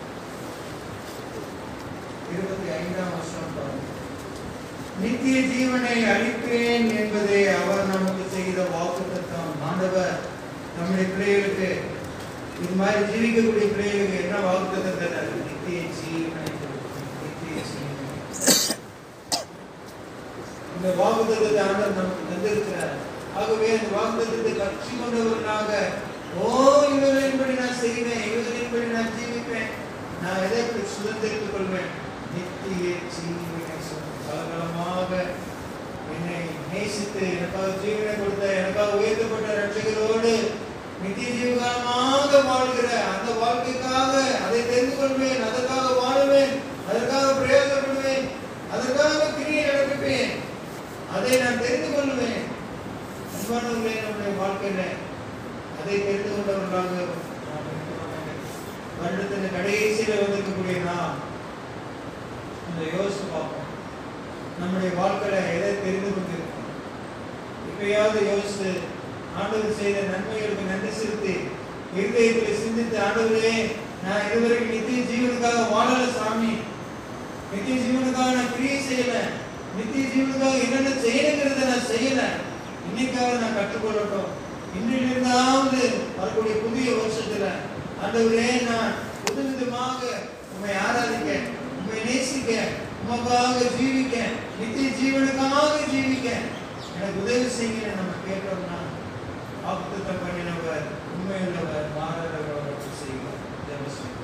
இருபத்தி ஐந்தாம் வருஷம் பாருங்க நித்திய ஜீவனை அளிப்பேன் என்பதே அவர் நமக்கு செய்த வாக்குத்தத்தம் ஆண்டவர் நம்முடைய பிள்ளைகளுக்கு இது மாதிரி ஜீவிக்கக்கூடிய பிள்ளைகளுக்கு என்ன வாக்குத்தத்தம் தராரு நித்திய ஜீவனை கொடுக்கும். நித்திய ஜீவனை இந்த வாக்குத்தத்தத்தை ஆண்டவர் நமக்கு தந்திருக்கிறார் ஆகவே அந்த வாக்குத்தத்தத்தை கட்சி கொண்டவர்களாக ஓ இவர்களின்படி நான் செய்வேன் இவர்களின்படி நான் ஜீவிப்பேன் நான் எதை சுதந்திரித்துக் கொள்வேன் நித்திய ஜீவனை பலகாலமாக என்னை நேசித்து எனக்காக ஜீவனை கொடுத்த எனக்காக உயர்த்தப்பட்ட ரட்சகரோடு நித்திய ஜீவகாலமாக வாழ்கிற அந்த வாழ்க்கைக்காக அதை தெரிந்து கொள்வேன் அதற்காக வாழுவேன் அதற்காக பிரயோஜனப்படுவேன் அதற்காக கிரியை நடப்பிப்பேன் அதை நான் தெரிந்து கொள்வேன் அன்பானவர்களே நம்முடைய வாழ்க்கையில அதை தெரிந்து கொண்டவர்களாக நாம் இருக்கிறோம். வருடத்தின் கடைசியில வந்திருக்கக்கூடிய நாம் இந்த யோசிச்சு பார்ப்போம் நம்முடைய வாழ்க்கையில எதை தெரிந்து கொண்டிருக்கோம் இப்பயாவது யோசித்து ஆண்டவர் செய்த நன்மைகளுக்கு நன்றி செலுத்தி இருதயத்தில் சிந்தித்து ஆண்டவரே நான் இதுவரைக்கும் நித்திய ஜீவனுக்காக வாழல சாமி நித்திய ஜீவனுக்காக நான் கிரியை செய்யல நித்திய ஜீவனுக்காக என்னென்ன செய்யணுங்கிறத நான் செய்யல இன்னைக்காவது நான் கற்றுக்கொள்ளட்டும் இன்னிலிருந்தாவது வரக்கூடிய புதிய வருஷத்துல ஆண்டவரே நான் புதுவிதமாக உண்மை ஆராதிக்க உண்மை நேசிக்க உமக்காக ஜீவிக்க நித்திய ஜீவனுக்காக ஜீவிக்க எனக்கு உதவி செய்ய நம்ம கேட்டோம்னா வாக்குத்தத்தம் பண்ணினவர் உண்மையுள்ளவர் மாறாதவர் வச்சு செய்வார் ஜெபம் செய்வோம்.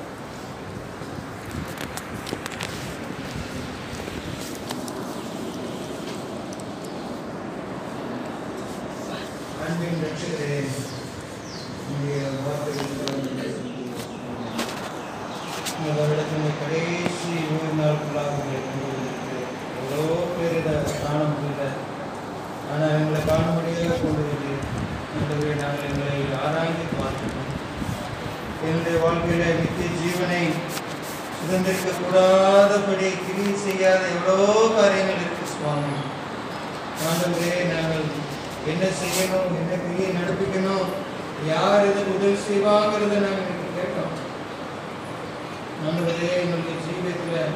அன்பின் ரட்சகரே உங்களுடைய வார்த்தைகள் இந்த வருடத்தின் கடைசி நூறு நாட்களாக எங்களுக்கு எவ்வளோ பேர் இதை காண முடியல ஆனால் எங்களை காண முடியாத கொண்டு ஆண்டவரே நாங்கள் எங்களை ஆராய்ந்து பார்க்கிறோம் என்னுடைய வாழ்க்கையில நித்திய ஜீவனை சுதந்திரிக்க கூடாதபடி கிரி செய்யாத எவ்வளோ காரியங்கள் இருக்கு சுவாமி ஆண்டவரே நாங்கள் என்ன செய்யணும் என்ன கிரியை நடப்பிக்கணும் யார் இதற்கு உதவி செய்வாங்கிறத நாங்கள் இன்னைக்கு கேட்டோம் ஆண்டவரே எங்களுடைய ஜீவியத்தில்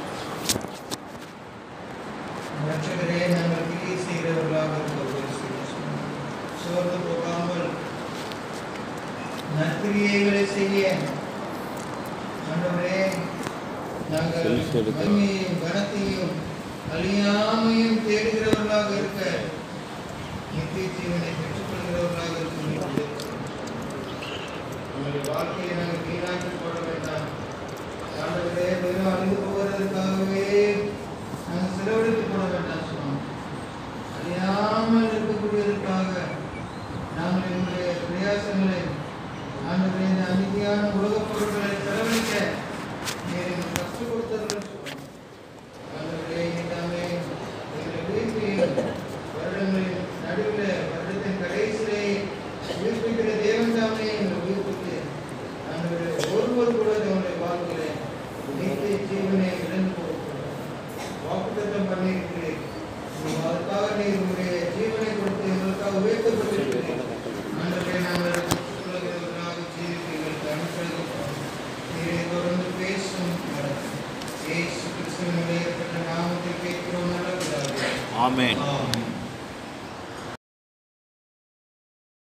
ரட்சகரே நாங்கள் கிரியை செய்கிறவர்களாக இருக்க உதவி செய்ய சோர்ந்து போகாமல் நற்கிரியைகளை செய்ய ஆண்டவரே நாங்கள் செலுத்தி எடுக்க. மகிமையையும் கனத்தையும் அழியாமையும் தேடுகிறவர்களாக இருக்க நித்திய ஜீவனை பெற்றுக்கொள்கிறவர்களாக இருக்க உங்களுடைய வாழ்க்கையை நாங்கள் வீணாக்கி போட வேண்டாம் ஆண்டவரே வெறும் அழிந்து போவதற்காகவே நாங்கள் செலவழித்து போட வேண்டாம் சுவாமி அழியாமல் இருக்கக்கூடியதற்காக நாங்கள் எங்களுடைய பிரயாசங்களை ஆண்டவரே இந்த அமைதியான உலகப் பொருட்களை செலவழிக்க நீர் எங்களுக்கு கற்றுக் கொடுத்தவர்கள் சுவாமி ஆண்டவரே நீதாமே எங்களை உயிர்ப்பியும் வருடங்களின் நடுவில் வருடத்தின் கடைசியிலே உயிர்ப்பிக்கிற தேவன் தாமே எங்களை உயிர்ப்பித்து ஆண்டவரே ஒருவர் கூட நம்முடைய வாழ்க்கையில நித்திய ஜீவனை இழந்து போகக்கூடாது வாக்குத்தத்தம் பண்ணியிருக்கிறேன் நீங்க அதற்காக நீர் உங்களுடைய ஜீவனை கொடுத்து எங்களுக்காக உயர்த்தப்பட்டிருக்கிறேன் ஆண்டவரே நாங்கள் உலகிறவர்களாக ஜீவிக்க எங்களுக்கு அனுப்பிடுகிறோம் நீரை தொடர்ந்து பேசும் இயேசு கிறிஸ்துவினுடைய நாமத்தில் கேட்கிறோம் நல்ல பிதாவே. ஆமென் ஆமென்